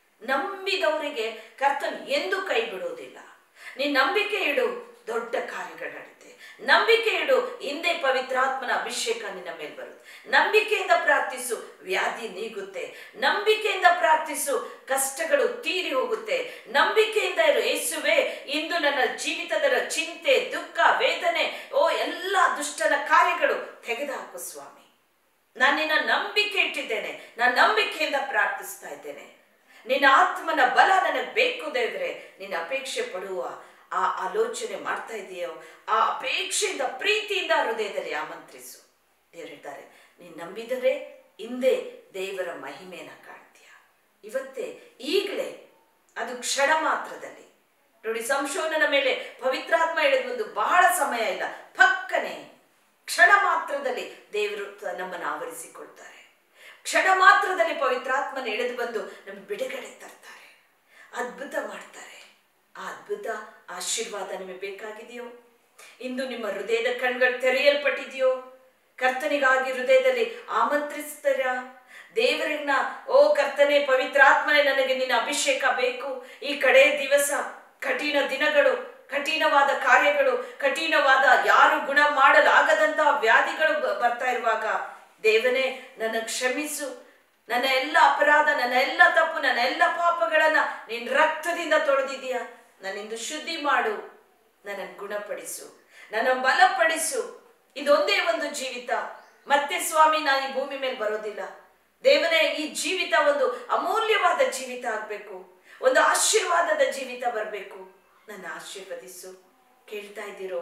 Speaker 1: ನಂಬಿದವರಿಗೆ ಕರ್ತನು ಎಂದು ಕೈ ಬಿಡುವುದಿಲ್ಲ ನೀನ್ ನಂಬಿಕೆ ಇಡು ದೊಡ್ಡ ಕಾರ್ಯಗಳು ನಡೀತೆ ನಂಬಿಕೆ ಇಡು ಹಿಂದೆ ಪವಿತ್ರಾತ್ಮನ ಅಭಿಷೇಕ ನಿನ್ನ ಮೇಲೆ ಬರುತ್ತೆ ನಂಬಿಕೆಯಿಂದ ಪ್ರಾರ್ಥಿಸು ವ್ಯಾಧಿ ನೀಗುತ್ತೆ ನಂಬಿಕೆಯಿಂದ ಪ್ರಾರ್ಥಿಸು ಕಷ್ಟಗಳು ತೀರಿ ಹೋಗುತ್ತೆ ನಂಬಿಕೆಯಿಂದ ಇರು ಯೇಸುವೆ ಇಂದು ನನ್ನ ಜೀವಿತದ ಚಿಂತೆ ದುಃಖ ವೇದನೆ ಓ ಎಲ್ಲ ದುಷ್ಟನ ಕಾರ್ಯಗಳು ತೆಗೆದುಹಾಕು ಸ್ವಾಮಿ ನಾನು ನಿನ್ನ ನಂಬಿಕೆ ಇಟ್ಟಿದ್ದೇನೆ ನಾನು ನಂಬಿಕೆಯಿಂದ ಪ್ರಾರ್ಥಿಸ್ತಾ ಇದ್ದೇನೆ ನಿನ್ನ ಆತ್ಮನ ಬಲ ನನಗೆ ಬೇಕು ದೇವ್ರೆ ನಿನ್ನ ಅಪೇಕ್ಷೆ ಪಡುವ ಆ ಆಲೋಚನೆ ಮಾಡ್ತಾ ಇದೆಯೋ ಆ ಅಪೇಕ್ಷೆಯಿಂದ ಪ್ರೀತಿಯಿಂದ ಹೃದಯದಲ್ಲಿ ಆಮಂತ್ರಿಸು ದೇವರಿದ್ದಾರೆ ನೀನು ನಂಬಿದರೆ ಹಿಂದೆ ದೇವರ ಮಹಿಮೆಯನ್ನ ಕಾಣ್ತೀಯ ಇವತ್ತೇ ಈಗಲೇ ಅದು ಕ್ಷಣ ಮಾತ್ರದಲ್ಲಿ ನೋಡಿ ಸಂಶೋಧನ ಮೇಲೆ ಪವಿತ್ರಾತ್ಮ ಹೇಳಿದ ಒಂದು ಬಹಳ ಸಮಯ ಇಲ್ಲ ಪಕ್ಕನೆ ಕ್ಷಣ ಮಾತ್ರದಲ್ಲಿ ದೇವರು ತ- ನಮ್ಮನ್ನು ಆವರಿಸಿಕೊಳ್ತಾರೆ ಕ್ಷಣ ಮಾತ್ರದಲ್ಲಿ ಪವಿತ್ರಾತ್ಮನ ಎಳೆದು ಬಂದು ನಮ್ಮ ಬಿಡುಗಡೆ ತರ್ತಾರೆ ಅದ್ಭುತ ಮಾಡ್ತಾರೆ ಆ ಅದ್ಭುತ ಆಶೀರ್ವಾದ ನಿಮಗೆ ಬೇಕಾಗಿದೆಯೋ ಇಂದು ನಿಮ್ಮ ಹೃದಯದ ಕಣ್ಗಳು ತೆರೆಯಲ್ಪಟ್ಟಿದೆಯೋ ಕರ್ತನಿಗಾಗಿ ಹೃದಯದಲ್ಲಿ ಆಮಂತ್ರಿಸ್ತೀರಾ ದೇವರನ್ನ ಓ ಕರ್ತನೆ ಪವಿತ್ರಾತ್ಮನೆ ನನಗೆ ನಿನ್ನ ಅಭಿಷೇಕ ಬೇಕು ಈ ಕಡೆ ದಿವಸ ಕಠಿಣ ದಿನಗಳು ಕಠಿಣವಾದ ಕಾರ್ಯಗಳು ಕಠಿಣವಾದ ಯಾರು ಗುಣ ಮಾಡಲಾಗದಂತಹ ವ್ಯಾಧಿಗಳು ಬ- ಬರ್ತಾ ಇರುವಾಗ ದೇವನೇ ನನ್ನ ಕ್ಷಮಿಸು ನನ್ನ ಎಲ್ಲ ಅಪರಾಧ ನನ್ನ ಎಲ್ಲ ತಪ್ಪು ನನ್ನ ಎಲ್ಲ ಪಾಪಗಳನ್ನ ನಿನ್ನ ರಕ್ತದಿಂದ ತೊಳೆದಿದೀಯ ನನ್ನಿಂದು ಶುದ್ಧಿ ಮಾಡು ನನ್ನನ್ನು ಗುಣಪಡಿಸು ನನ್ನ ಬಲಪಡಿಸು ಇದೊಂದೇ ಒಂದು ಜೀವಿತ ಮತ್ತೆ ಸ್ವಾಮಿ ನಾನು ಈ ಭೂಮಿ ಮೇಲೆ ಬರೋದಿಲ್ಲ ದೇವನೇ ಈ ಜೀವಿತ ಒಂದು ಅಮೂಲ್ಯವಾದ ಜೀವಿತ ಆಗ್ಬೇಕು ಒಂದು ಆಶೀರ್ವಾದದ ಜೀವಿತ ಬರಬೇಕು ನನ್ನ ಆಶೀರ್ವದಿಸು ಕೇಳ್ತಾ ಇದ್ದೀರೋ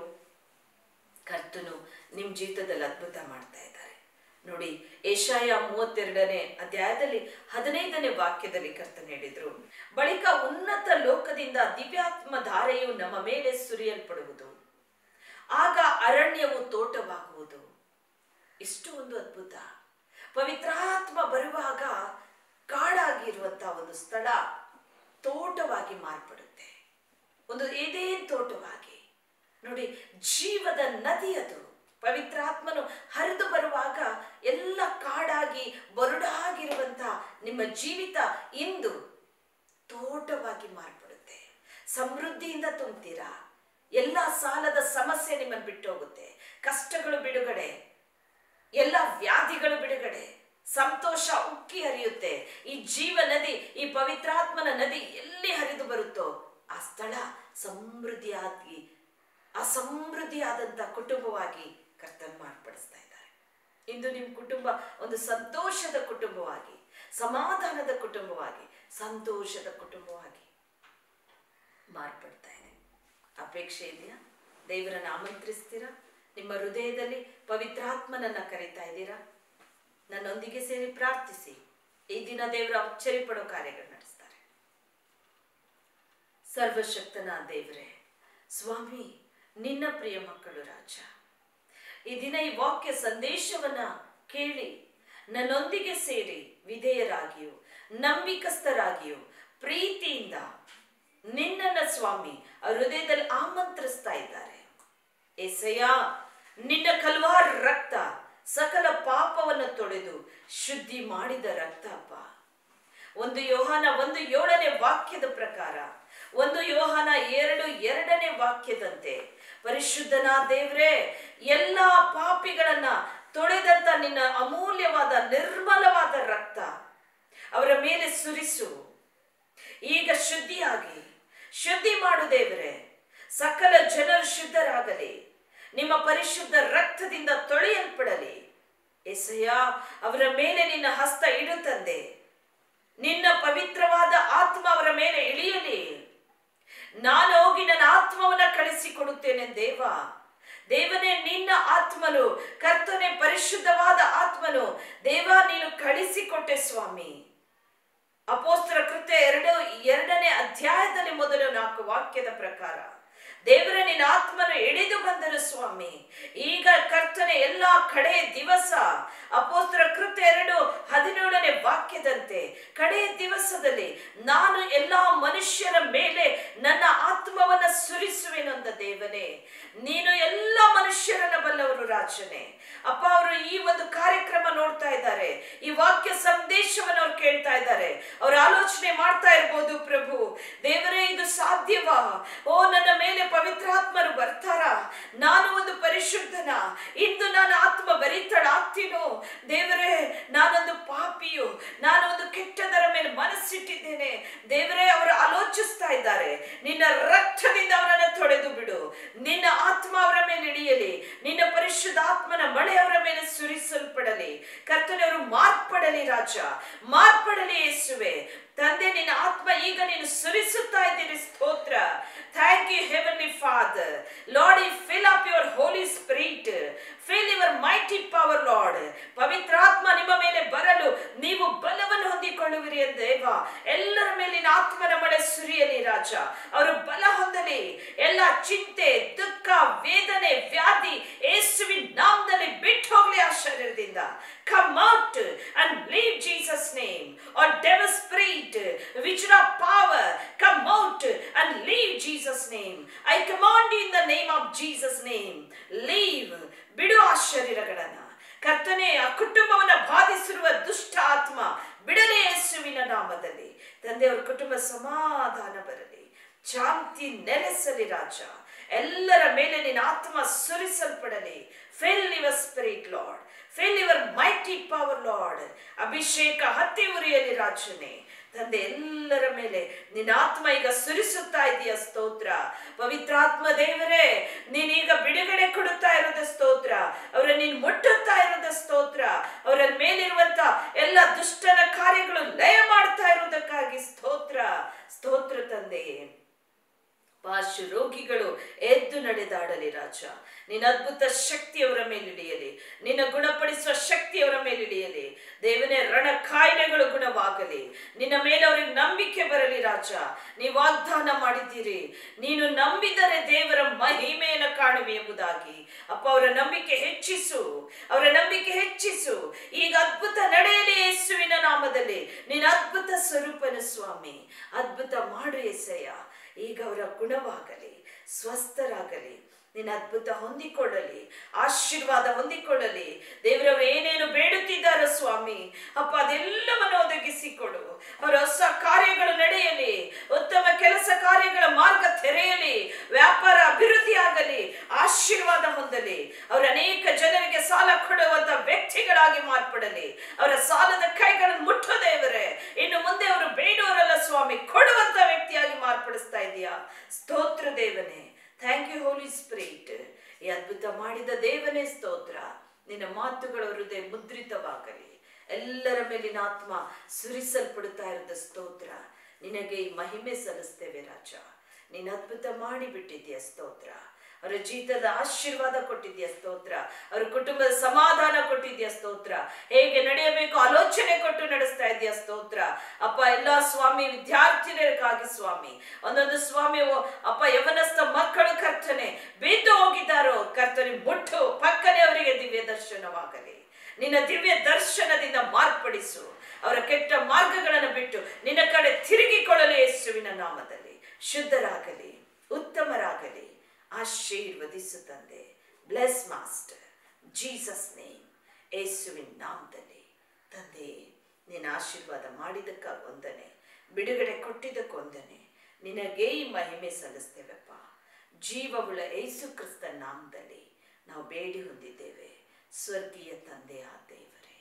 Speaker 1: ಕರ್ತನು ನಿಮ್ಮ ಜೀವಿತದಲ್ಲಿ ಅದ್ಭುತ ಮಾಡ್ತಾ ಇದ್ದಾರೆ ನೋಡಿ ಏಷಾಯ ಮೂವತ್ತೆರಡನೇ ಅಧ್ಯಾಯದಲ್ಲಿ ಹದಿನೈದನೇ ವಾಕ್ಯದಲ್ಲಿ ಕರ್ತನ ಹೇಳಿದ್ರು ಬಳಿಕ ಉನ್ನತ ಲೋಕದಿಂದ ದಿವ್ಯಾತ್ಮ ಧಾರೆಯು ನಮ್ಮ ಮೇಲೆ ಸುರಿಯಲ್ಪಡುವುದು ಆಗ ಅರಣ್ಯವು ತೋಟವಾಗುವುದು ಇಷ್ಟು ಒಂದು ಅದ್ಭುತ ಪವಿತ್ರಾತ್ಮ ಬರುವಾಗ ಕಾಡಾಗಿರುವಂತಹ ಒಂದು ಸ್ಥಳ ತೋಟವಾಗಿ ಮಾರ್ಪಡುತ್ತೆ ಒಂದು ಏದೇನ್ ತೋಟವಾಗಿ ನೋಡಿ ಜೀವದ ನದಿ ಅದು ಪವಿತ್ರಾತ್ಮನು ಹರಿದು ಬರುವಾಗ ಎಲ್ಲ ಕಾಡಾಗಿ ಬರುಡಾಗಿರುವಂತಹ ನಿಮ್ಮ ಜೀವಿತ ಇಂದು ತೋಟವಾಗಿ ಮಾರ್ಪಡುತ್ತೆ ಸಮೃದ್ಧಿಯಿಂದ ತುಂಬ್ತೀರಾ ಎಲ್ಲ ಸಾಲದ ಸಮಸ್ಯೆ ನಿಮ್ಮನ್ನು ಬಿಟ್ಟು ಹೋಗುತ್ತೆ ಕಷ್ಟಗಳು ಬಿಡುಗಡೆ ಎಲ್ಲ ವ್ಯಾಧಿಗಳು ಬಿಡುಗಡೆ ಸಂತೋಷ ಉಕ್ಕಿ ಹರಿಯುತ್ತೆ ಈ ಜೀವ ನದಿ ಈ ಪವಿತ್ರಾತ್ಮನ ನದಿ ಎಲ್ಲಿ ಹರಿದು ಬರುತ್ತೋ ಆ ಸ್ಥಳ ಸಮೃದ್ಧಿಯಾಗಿ ಆ ಸಮೃದ್ಧಿಯಾದಂಥ ಕುಟುಂಬವಾಗಿ ಕರ್ತನ್ ಮಾರ್ಪಡಿಸ್ತಾ ಇದ್ದಾರೆ ಇಂದು ನಿಮ್ಮ ಕುಟುಂಬ ಒಂದು ಸಂತೋಷದ ಕುಟುಂಬವಾಗಿ ಸಮಾಧಾನದ ಕುಟುಂಬವಾಗಿ ಸಂತೋಷದ ಕುಟುಂಬವಾಗಿ ಮಾರ್ಪಡ್ತಾ ಇದೆ ಅಪೇಕ್ಷೆ ಇದೆಯಾ ದೇವರನ್ನ ಆಮಂತ್ರಿಸ್ತೀರಾ ನಿಮ್ಮ ಹೃದಯದಲ್ಲಿ ಪವಿತ್ರಾತ್ಮನನ್ನ ಕರೀತಾ ಇದ್ದೀರಾ ನನ್ನೊಂದಿಗೆ ಸೇರಿ ಪ್ರಾರ್ಥಿಸಿ ಈ ದಿನ ದೇವರ ಅಚ್ಚರಿ ಪಡೋ ಕಾರ್ಯಗಳು ನಡೆಸ್ತಾರೆ ಸರ್ವಶಕ್ತನ ದೇವರೇ ಸ್ವಾಮಿ ನಿನ್ನ ಪ್ರಿಯ ಮಕ್ಕಳು ರಾಜ ಈ ದಿನ ಈ ವಾಕ್ಯ ಸಂದೇಶವನ್ನ ಕೇಳಿ ನನ್ನೊಂದಿಗೆ ಸೇರಿ ವಿಧೇಯರಾಗಿಯೂ ನಂಬಿಕಸ್ಥರಾಗಿಯೂ ಪ್ರೀತಿಯಿಂದ ನಿನ್ನನ್ನ ಸ್ವಾಮಿ ಅವ್ರ ಹೃದಯದಲ್ಲಿ ಆಮಂತ್ರಿಸ್ತಾ ಇದ್ದಾರೆ ಎಸೆಯ ನಿನ್ನ ಕಲ್ವಾರ ರಕ್ತ ಸಕಲ ಪಾಪವನ್ನು ತೊಳೆದು ಶುದ್ಧಿ ಮಾಡಿದ ರಕ್ತ ಅಪ್ಪ ಒಂದು ಯೋಹಾನ ಒಂದು ಏಳನೇ ವಾಕ್ಯದ ಪ್ರಕಾರ ಒಂದು ಯೋಹಾನ ಎರಡು ಎರಡನೇ ವಾಕ್ಯದಂತೆ ಪರಿಶುದ್ಧನ ದೇವ್ರೇ ಎಲ್ಲ ಪಾಪಿಗಳನ್ನ ತೊಳೆದಂತ ನಿನ್ನ ಅಮೂಲ್ಯವಾದ ನಿರ್ಮಲವಾದ ರಕ್ತ ಅವರ ಮೇಲೆ ಸುರಿಸು ಈಗ ಶುದ್ಧಿಯಾಗಿ ಶುದ್ಧಿ ಮಾಡು ದೇವರೇ ಸಕಲ ಜನರು ಶುದ್ಧರಾಗಲಿ ನಿಮ್ಮ ಪರಿಶುದ್ಧ ರಕ್ತದಿಂದ ತೊಳೆಯಲ್ಪಡಲಿ ಎಸಯ್ಯ ಅವರ ಮೇಲೆ ನಿನ್ನ ಹಸ್ತ ಇಡು ತಂದೆ ನಿನ್ನ ಪವಿತ್ರವಾದ ಆತ್ಮ ಅವರ ಮೇಲೆ ಇಳಿಯಲಿ ನಾನು ಹೋಗಿ ನನ್ನ ಆತ್ಮವನ್ನ ಕಳಿಸಿಕೊಡುತ್ತೇನೆ ದೇವ ದೇವನೇ ನಿನ್ನ ಆತ್ಮನು ಕರ್ತನೆ ಪರಿಶುದ್ಧವಾದ ಆತ್ಮನು ದೇವ ನೀನು ಕಳಿಸಿಕೊಟ್ಟೆ ಸ್ವಾಮಿ ಅಪೋಸ್ತರ ಕೃತ್ಯ ಎರಡು ಎರಡನೇ ಅಧ್ಯಾಯದಲ್ಲಿ ಮೊದಲು ನಾಲ್ಕು ವಾಕ್ಯದ ಪ್ರಕಾರ ದೇವರ ನಿನ್ನ ಆತ್ಮನು ಎಳೆದು ಬಂದರು ಸ್ವಾಮಿ ಈಗ ಕರ್ತನೆ ಎಲ್ಲಾ ಕಡೆ ದಿವಸ ಅಪೋಸ್ತರ ಕೃತ್ಯ ಎರಡು ಹದಿನೇಳನೇ ವಾಕ್ಯದಂತೆ ಕಡೆ ದಿವಸದಲ್ಲಿ ನಾನು ಎಲ್ಲಾ ಮನುಷ್ಯರ ಮೇಲೆ ನನ್ನ ಆತ್ಮವನ್ನ ಸುರಿಸುವೆನೊಂದ ದೇವನೇ ನೀನು ಎಲ್ಲ ಮನುಷ್ಯರನ್ನ ಬಲ್ಲವರು ರಾಜನೇ ಅಪ್ಪ ಅವರು ಈ ಒಂದು ಕಾರ್ಯಕ್ರಮ ನೋಡ್ತಾ ಇದ್ದಾರೆ ಈ ವಾಕ್ಯ ಸಂದೇಶವನ್ನು ಅವ್ರು ಕೇಳ್ತಾ ಇದ್ದಾರೆ ಅವ್ರ ಆಲೋಚನೆ ಮಾಡ್ತಾ ಇರ್ಬೋದು ಪ್ರಭು ದೇವರೇ ಇದು ಸಾಧ್ಯವಾ ಓ ನನ್ನ ಮೇಲೆ ಪವಿತ್ರಾತ್ಮರು ಬರ್ತಾರ ನಾನು ಒಂದು ಪರಿಶುದ್ಧನ ಇಂದು ನಾನು ಆತ್ಮ ಬರಿತಳಾಗ್ತೀನೋ ದೇವರೇ ನಾನೊಂದು ಪಾಪಿಯು ನಾನು ಒಂದು ಕೆಟ್ಟದರ ಮೇಲೆ ಮನಸ್ಸಿಟ್ಟಿದ್ದೇನೆ ದೇವರೇ ಅವರು ಆಲೋಚಿಸ್ತಾ ಇದ್ದಾರೆ ನಿನ್ನ ರಕ್ತದಿಂದ ಅವರನ್ನು ತೊಳೆದು ಬಿಡು ನಿನ್ನ ಆತ್ಮ ಅವರ ಮೇಲೆ ಇಳಿಯಲಿ ನಿನ್ನ ಪರಿಶುದ್ಧ ಆತ್ಮನ ಮಳೆ ಅವರ ಮೇಲೆ ಸುರಿಸಲ್ಪಡಲಿ ಕರ್ತನವರು ಮಾರ್ಪಡಲಿ ರಾಜ ಮಾರ್ಪಡಲಿ ಯೇಸುವೆ ತಂದೆ ನಿನ್ನ ಆತ್ಮ ಈಗ ನೀನು ಸುರಿಸುತ್ತಾ ಇದ್ದೀರಿ ಸ್ತೋತ್ರ thank you heavenly father lord ಈ fill up your holy spirit fill your mighty power lord ಪವಿತ್ರಾತ್ಮ ನಿಮ್ಮ ಮೇಲೆ ಬರಲು ನೀವು ಬಲವನ್ನು ಹೊಂದಿಕೊಳ್ಳುವಿರಿ ದೇವ ಎಲ್ಲರ ಮೇಲಿನ ಆತ್ಮನ ಮಳೆ ಸುರಿಯಲಿ ರಾಜ ಅವರು ಬಲ ಹೊಂದಲಿ ಎಲ್ಲ ಚಿಂತೆ ದುಃಖ ವೇದನೆ ವ್ಯಾಧಿ ಯೇಸುವಿನ ನಾಮದಲ್ಲಿ ಬಿಟ್ಟು ಹೋಗ್ಲಿ ಆ ಶರೀರದಿಂದ come out and leave Jesus name or devil spirit which are power come out and leave Jesus name I command you in the name of Jesus name leave ಬಿಡು ಆ ಶರೀರಗಳನ್ನ ಕರ್ತನೆ ಆ ಕುಟುಂಬವನ್ನ ಬಾಧಿಸಿರುವ ದುಷ್ಟ ಆತ್ಮ ಬಿಡಲೇ ಯೇಸುವಿನ ನಾಮದಲ್ಲಿ ತಂದೆಯವರ ಕುಟುಂಬ ಸಮಾಧಾನ ಬರಲಿ ಶಾಂತಿ ನೆಲೆಸಲಿ ರಾಜ ಎಲ್ಲರ ಮೇಲೆ ನಿನ್ನ ಆತ್ಮ ಸುರಿಸಲ್ಪಡಲಿ fill your spirit lord fill your mighty power lord ಅಭಿಷೇಕ ಹತ್ತಿ ಉರಿಯಲಿ ರಾಜನೇ ತಂದೆ ಎಲ್ಲರ ಮೇಲೆ ನಿನ್ನ ಆತ್ಮ ಈಗ ಸುರಿಸುತ್ತಾ ಇದೆಯ ಸ್ತೋತ್ರ ಪವಿತ್ರಾತ್ಮ ದೇವರೇ ನೀನೀಗ ಬಿಡುಗಡೆ ಕೊಡುತ್ತಾ ಇರೋದ ಸ್ತೋತ್ರ ಅವರ ನೀನು ಮುಟ್ಟುತ್ತಾ ಇರೋದ ಸ್ತೋತ್ರ ಅವರ ಮೇಲಿರುವಂತ ಎಲ್ಲ ದುಷ್ಟನ ಕಾರ್ಯಗಳು ಲಯ ಮಾಡ್ತಾ ಇರುವುದಕ್ಕಾಗಿ ಸ್ತೋತ್ರ ಸ್ತೋತ್ರ ತಂದೆಯೇ ಪಾಶು ರೋಗಿಗಳು ಎದ್ದು ನಡೆದಾಡಲಿ ರಾಜ ನಿನ್ನ ಅದ್ಭುತ ಶಕ್ತಿ ಅವರ ಮೇಲಿಳಿಯಲಿ ನಿನ್ನ ಗುಣಪಡಿಸುವ ಶಕ್ತಿ ಅವರ ಮೇಲಿಳಿಯಲಿ ದೇವನೇ ರಣ ಕಾಯಿಲೆಗಳು ಗುಣವಾಗಲಿ ನಿನ್ನ ಮೇಲೆ ಅವರಿಗೆ ನಂಬಿಕೆ ಬರಲಿ ರಾಜ ನೀವು ವಾಗ್ದಾನ ಮಾಡಿದ್ದೀರಿ ನೀನು ನಂಬಿದರೆ ದೇವರ ಮಹಿಮೆಯನ್ನು ಕಾಣುವೆ ಎಂಬುದಾಗಿ ಅಪ್ಪ ಅವರ ನಂಬಿಕೆ ಹೆಚ್ಚಿಸು ಅವರ ನಂಬಿಕೆ ಹೆಚ್ಚಿಸು ಈಗ ಅದ್ಭುತ ನಡೆಯಲಿ ಯೇಸುವಿನ ನಾಮದಲ್ಲಿ ನಿನ್ನ ಅದ್ಭುತ ಸ್ವರೂಪನ ಸ್ವಾಮಿ ಅದ್ಭುತ ಮಾಡು ಎಸೆಯ ಈಗ ಅವರ ಗುಣವಾಗಲಿ ಸ್ವಸ್ಥರಾಗಲಿ ನಿನ್ನ ಅದ್ಭುತ ಹೊಂದಿಕೊಳ್ಳಲಿ ಆಶೀರ್ವಾದ ಹೊಂದಿಕೊಳ್ಳಲಿ ದೇವರವರು ಏನೇನು ಬೇಡುತ್ತಿದ್ದಾರೋ ಸ್ವಾಮಿ ಅಪ್ಪ ಅದೆಲ್ಲವನ್ನು ಒದಗಿಸಿಕೊಡು ಅವರ ಹೊಸ ಕಾರ್ಯಗಳು ನಡೆಯಲಿ ಉತ್ತಮ ಕೆಲಸ ಕಾರ್ಯಗಳ ಮಾರ್ಗ ತೆರೆಯಲಿ ವ್ಯಾಪಾರ ಅಭಿವೃದ್ಧಿ ಆಗಲಿ ಆಶೀರ್ವಾದ ಹೊಂದಲಿ ಅವರ ಅನೇಕ ಜನರಿಗೆ ಸಾಲ ಕೊಡುವಂತ ವ್ಯಕ್ತಿಗಳಾಗಿ ಮಾರ್ಪಡಲಿ ಅವರ ಸಾಲದ ಕೈಗಳನ್ನು ಮುಟ್ಟೋ ದೇವರೇ ಇನ್ನು ಮುಂದೆ ಅವರು ಬೇಡೋರಲ್ಲ ಸ್ವಾಮಿ ಕೊಡುವಂತ ವ್ಯಕ್ತಿಯಾಗಿ ಮಾರ್ಪಡಿಸ್ತಾ ಇದೆಯಾ ಸ್ತೋತ್ರ ದೇವನೇ ಥ್ಯಾಂಕ್ ಯು ಹೋಲಿ ಸ್ಪಿರಿಟ್ ಈ ಅದ್ಭುತ ಮಾಡಿದ ದೇವನೇ ಸ್ತೋತ್ರ ನಿನ್ನ ಮಾತುಗಳ ಹೃದಯ ಮುದ್ರಿತವಾಗಲಿ ಎಲ್ಲರ ಮೇಲಿನ ಆತ್ಮ ಸುರಿಸಲ್ಪಡುತ್ತಾ ಇರೋದ ಸ್ತೋತ್ರ ನಿನಗೆ ಈ ಮಹಿಮೆ ಸಲ್ಲಿಸ್ತೇವೆ ರಾಜ ನೀನು ಅದ್ಭುತ ಮಾಡಿ ಬಿಟ್ಟಿದ್ಯಾ ಸ್ತೋತ್ರ ಅವರ ಜೀತದ ಆಶೀರ್ವಾದ ಕೊಟ್ಟಿದ್ಯಾ ಸ್ತೋತ್ರ ಅವರ ಕುಟುಂಬದ ಸಮಾಧಾನ ಕೊಟ್ಟಿದ್ಯಾ ಸ್ತೋತ್ರ ಹೇಗೆ ನಡೆಯಬೇಕು ಆಲೋಚನೆ ಕೊಟ್ಟು ನಡೆಸ್ತಾ ಇದೆಯಾ ಸ್ತೋತ್ರ ಅಪ್ಪ ಎಲ್ಲಾ ಸ್ವಾಮಿ ವಿದ್ಯಾರ್ಥಿನಿಯರಿಗಾಗಿ ಸ್ವಾಮಿ ಒಂದೊಂದು ಸ್ವಾಮಿ ಓ- ಅಪ್ಪ ಯವನಸ್ಥ ಮಕ್ಕಳು ಕರ್ತನೆ ಬಿದ್ದು ಹೋಗಿದ್ದಾರೋ ಕರ್ತನೆ ಮುಟ್ಟು ಪಕ್ಕನೆ ಅವರಿಗೆ ದಿವ್ಯ ದರ್ಶನವಾಗಲಿ ನಿನ್ನ ದಿವ್ಯ ದರ್ಶನದಿಂದ ಮಾರ್ಪಡಿಸು ಅವರ ಕೆಟ್ಟ ಮಾರ್ಗಗಳನ್ನು ಬಿಟ್ಟು ನಿನ್ನ ಕಡೆ ತಿರುಗಿಕೊಳ್ಳಲು ಯೇಸುವಿನ ನಾಮದಲ್ಲಿ ಶುದ್ಧರಾಗಲಿ ಉತ್ತಮರಾಗಲಿ ಆಶೀರ್ವದಿಸು ತಂದೆ ಬ್ಲೆಸ್ ಮಾಸ್ಟರ್ ಜೀಸಸ್ ನೇಮ್ ಯೇಸುವಿನ ನಾಮದಲ್ಲಿ ತಂದೆ ನಿನ್ನ ಆಶೀರ್ವಾದ ಮಾಡಿದಕ್ಕಾಗಿ ವಂದನೆ ಬಿಡುಗಡೆ ಕೊಟ್ಟಿದ್ದಕ್ಕೆ ವಂದನೆ ನಿನಗೇ ಈ ಮಹಿಮೆ ಸಲ್ಲಿಸ್ತೇವಪ್ಪ ಜೀವವುಳ್ಳ ಯೇಸು ಕ್ರಿಸ್ತ ನಾಮದಲ್ಲಿ ನಾವು ಬೇಡಿ ಹೊಂದಿದ್ದೇವೆ ಸ್ವರ್ಗೀಯ ತಂದೆಯ ದೇವರೇ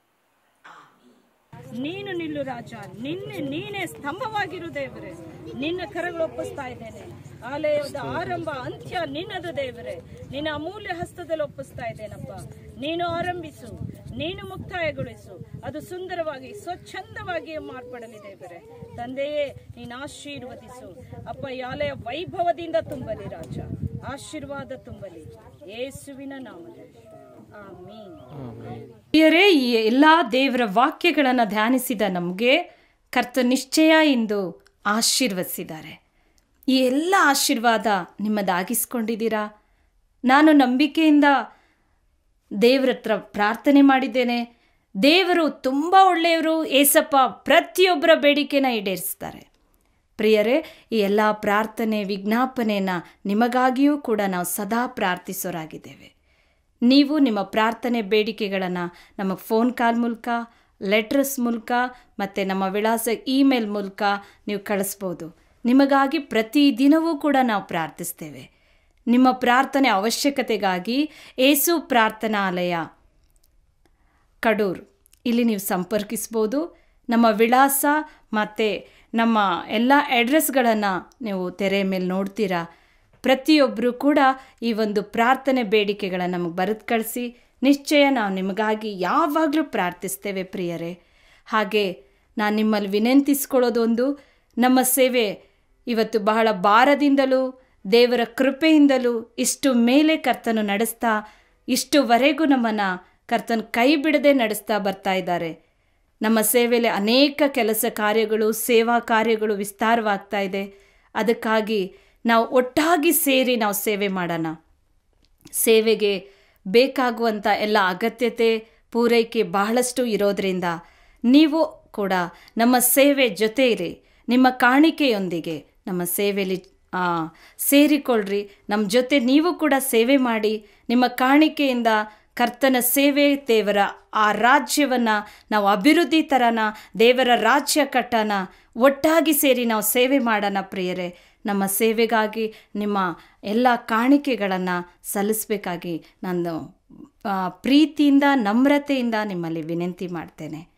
Speaker 1: ಆಮೀನ್
Speaker 2: ನೀನು ನಿಲ್ಲು ರಾಜ ನಿನ್ನೆ ನೀನೇ ಸ್ತಂಭವಾಗಿರು ದೇವರೇ ನಿನ್ನ ಕರಗಳು ಒಪ್ಪಿಸ್ತಾ ಇದ್ದೇನೆ ಆಲಯದ ಆರಂಭ ಅಂತ್ಯ ನಿನ್ನದು ದೇವರೇ ನಿನ್ನ ಅಮೂಲ್ಯ ಹಸ್ತದಲ್ಲಿ ಒಪ್ಪಿಸ್ತಾ ಇದ್ದೇನಪ್ಪ ನೀನು ಆರಂಭಿಸು ನೀನು ಮುಕ್ತಾಯಗೊಳಿಸು ಅದು ಸುಂದರವಾಗಿ ಸ್ವಚ್ಛಂದವಾಗಿ ಮಾರ್ಪಡಲಿ ದೇವರೇ ತಂದೆಯೇ ನೀನು ಆಶೀರ್ವದಿಸು ಅಪ್ಪ ಈ ಆಲಯ ವೈಭವದಿಂದ ತುಂಬಲಿ ರಾಜ ಆಶೀರ್ವಾದ ತುಂಬಲಿ ಯೇಸುವಿನ ನಾಮದಲ್ಲಿ ಆಮೀನ್
Speaker 3: ಪ್ರಿಯರೇ ಈ ಎಲ್ಲ ದೇವರ ವಾಕ್ಯಗಳನ್ನು ಧ್ಯಾನಿಸಿದ ನಮಗೆ ಕರ್ತ ನಿಶ್ಚಯ ಎಂದು ಆಶೀರ್ವದಿಸಿದ್ದಾರೆ ಈ ಎಲ್ಲ ಆಶೀರ್ವಾದ ನಿಮ್ಮದಾಗಿಸ್ಕೊಂಡಿದ್ದೀರಾ ನಾನು ನಂಬಿಕೆಯಿಂದ ದೇವರ ಹತ್ರ ಪ್ರಾರ್ಥನೆ ಮಾಡಿದ್ದೇನೆ ದೇವರು ತುಂಬ ಒಳ್ಳೆಯವರು ಏಸಪ್ಪ ಪ್ರತಿಯೊಬ್ಬರ ಬೇಡಿಕೆನ ಈಡೇರಿಸ್ತಾರೆ ಪ್ರಿಯರೇ ಈ ಎಲ್ಲ ಪ್ರಾರ್ಥನೆ ವಿಜ್ಞಾಪನೆಯನ್ನು ನಿಮಗಾಗಿಯೂ ಕೂಡ ನಾವು ಸದಾ ಪ್ರಾರ್ಥಿಸೋರಾಗಿದ್ದೇವೆ ನೀವು ನಿಮ್ಮ ಪ್ರಾರ್ಥನೆ ಬೇಡಿಕೆಗಳನ್ನು ನಮ್ಮ ಫೋನ್ ಕಾಲ್ ಮೂಲಕ ಲೆಟರ್ಸ್ ಮೂಲಕ ಮತ್ತು ನಮ್ಮ ವಿಳಾಸ ಇಮೇಲ್ ಮೂಲಕ ನೀವು ಕಳಿಸ್ಬೋದು ನಿಮಗಾಗಿ ಪ್ರತಿದಿನವೂ ಕೂಡ ನಾವು ಪ್ರಾರ್ಥಿಸ್ತೇವೆ ನಿಮ್ಮ ಪ್ರಾರ್ಥನೆ ಅವಶ್ಯಕತೆಗಾಗಿ ಏಸು ಪ್ರಾರ್ಥನಾಲಯ ಕಡೂರ್ ಇಲ್ಲಿ ನೀವು ಸಂಪರ್ಕಿಸ್ಬೋದು ನಮ್ಮ ವಿಳಾಸ ಮತ್ತು ನಮ್ಮ ಎಲ್ಲ ಅಡ್ರೆಸ್ಗಳನ್ನು ನೀವು ತೆರೆ ಮೇಲೆ ನೋಡ್ತೀರಾ ಪ್ರತಿಯೊಬ್ಬರೂ ಕೂಡ ಈ ಒಂದು ಪ್ರಾರ್ಥನೆ ಬೇಡಿಕೆಗಳನ್ನು ನಮಗೆ ಬರೆದು ಕಳಿಸಿ ನಿಶ್ಚಯ ನಾವು ನಿಮಗಾಗಿ ಯಾವಾಗಲೂ ಪ್ರಾರ್ಥಿಸ್ತೇವೆ ಪ್ರಿಯರೇ ಹಾಗೆ ನಾನು ನಿಮ್ಮಲ್ಲಿ ವಿನಂತಿಸ್ಕೊಳ್ಳೋದೊಂದು ನಮ್ಮ ಸೇವೆ ಇವತ್ತು ಬಹಳ ಭಾರದಿಂದಲೂ ದೇವರ ಕೃಪೆಯಿಂದಲೂ ಇಷ್ಟು ಮೇಲೆ ಕರ್ತನು ನಡೆಸ್ತಾ ಇಷ್ಟುವರೆಗೂ ನಮ್ಮನ್ನು ಕರ್ತನು ಕೈ ಬಿಡದೆ ನಡೆಸ್ತಾ ಬರ್ತಾ ಇದ್ದಾರೆ ನಮ್ಮ ಸೇವೆಯಲ್ಲಿ ಅನೇಕ ಕೆಲಸ ಕಾರ್ಯಗಳು ಸೇವಾ ಕಾರ್ಯಗಳು ವಿಸ್ತಾರವಾಗ್ತಾ ಇದೆ ಅದಕ್ಕಾಗಿ ನಾವು ಒಟ್ಟಾಗಿ ಸೇರಿ ನಾವು ಸೇವೆ ಮಾಡೋಣ ಸೇವೆಗೆ ಬೇಕಾಗುವಂಥ ಎಲ್ಲ ಅಗತ್ಯತೆ ಪೂರೈಕೆ ಬಹಳಷ್ಟು ಇರೋದರಿಂದ ನೀವು ಕೂಡ ನಮ್ಮ ಸೇವೆ ಜೊತೆ ಇರಿ ನಿಮ್ಮ ಕಾಣಿಕೆಯೊಂದಿಗೆ ನಮ್ಮ ಸೇವೆಯಲ್ಲಿ ಆ, ಸೇರಿಕೊಳ್ಳ್ರಿ ನಮ್ಮ ಜೊತೆ ನೀವು ಕೂಡ ಸೇವೆ ಮಾಡಿ ನಿಮ್ಮ ಕಾಣಿಕೆಯಿಂದ ಕರ್ತನ ಸೇವೆ ದೇವರ ಆ ರಾಜ್ಯವನ್ನು ನಾವು ಅಭಿವೃದ್ಧಿ ತರನ ದೇವರ ರಾಜ್ಯ ಕಟ್ಟನ ಒಟ್ಟಾಗಿ ಸೇರಿ ನಾವು ಸೇವೆ ಮಾಡೋಣ ಪ್ರಿಯರೇ ನಮ್ಮ ಸೇವೆಗಾಗಿ ನಿಮ್ಮ ಎಲ್ಲ ಕಾಣಿಕೆಗಳನ್ನು ಸಲ್ಲಿಸಬೇಕಾಗಿ ನಾನು ಆ, ಪ್ರೀತಿಯಿಂದ ನಮ್ರತೆಯಿಂದ ನಿಮ್ಮಲ್ಲಿ ವಿನಂತಿ ಮಾಡ್ತೇನೆ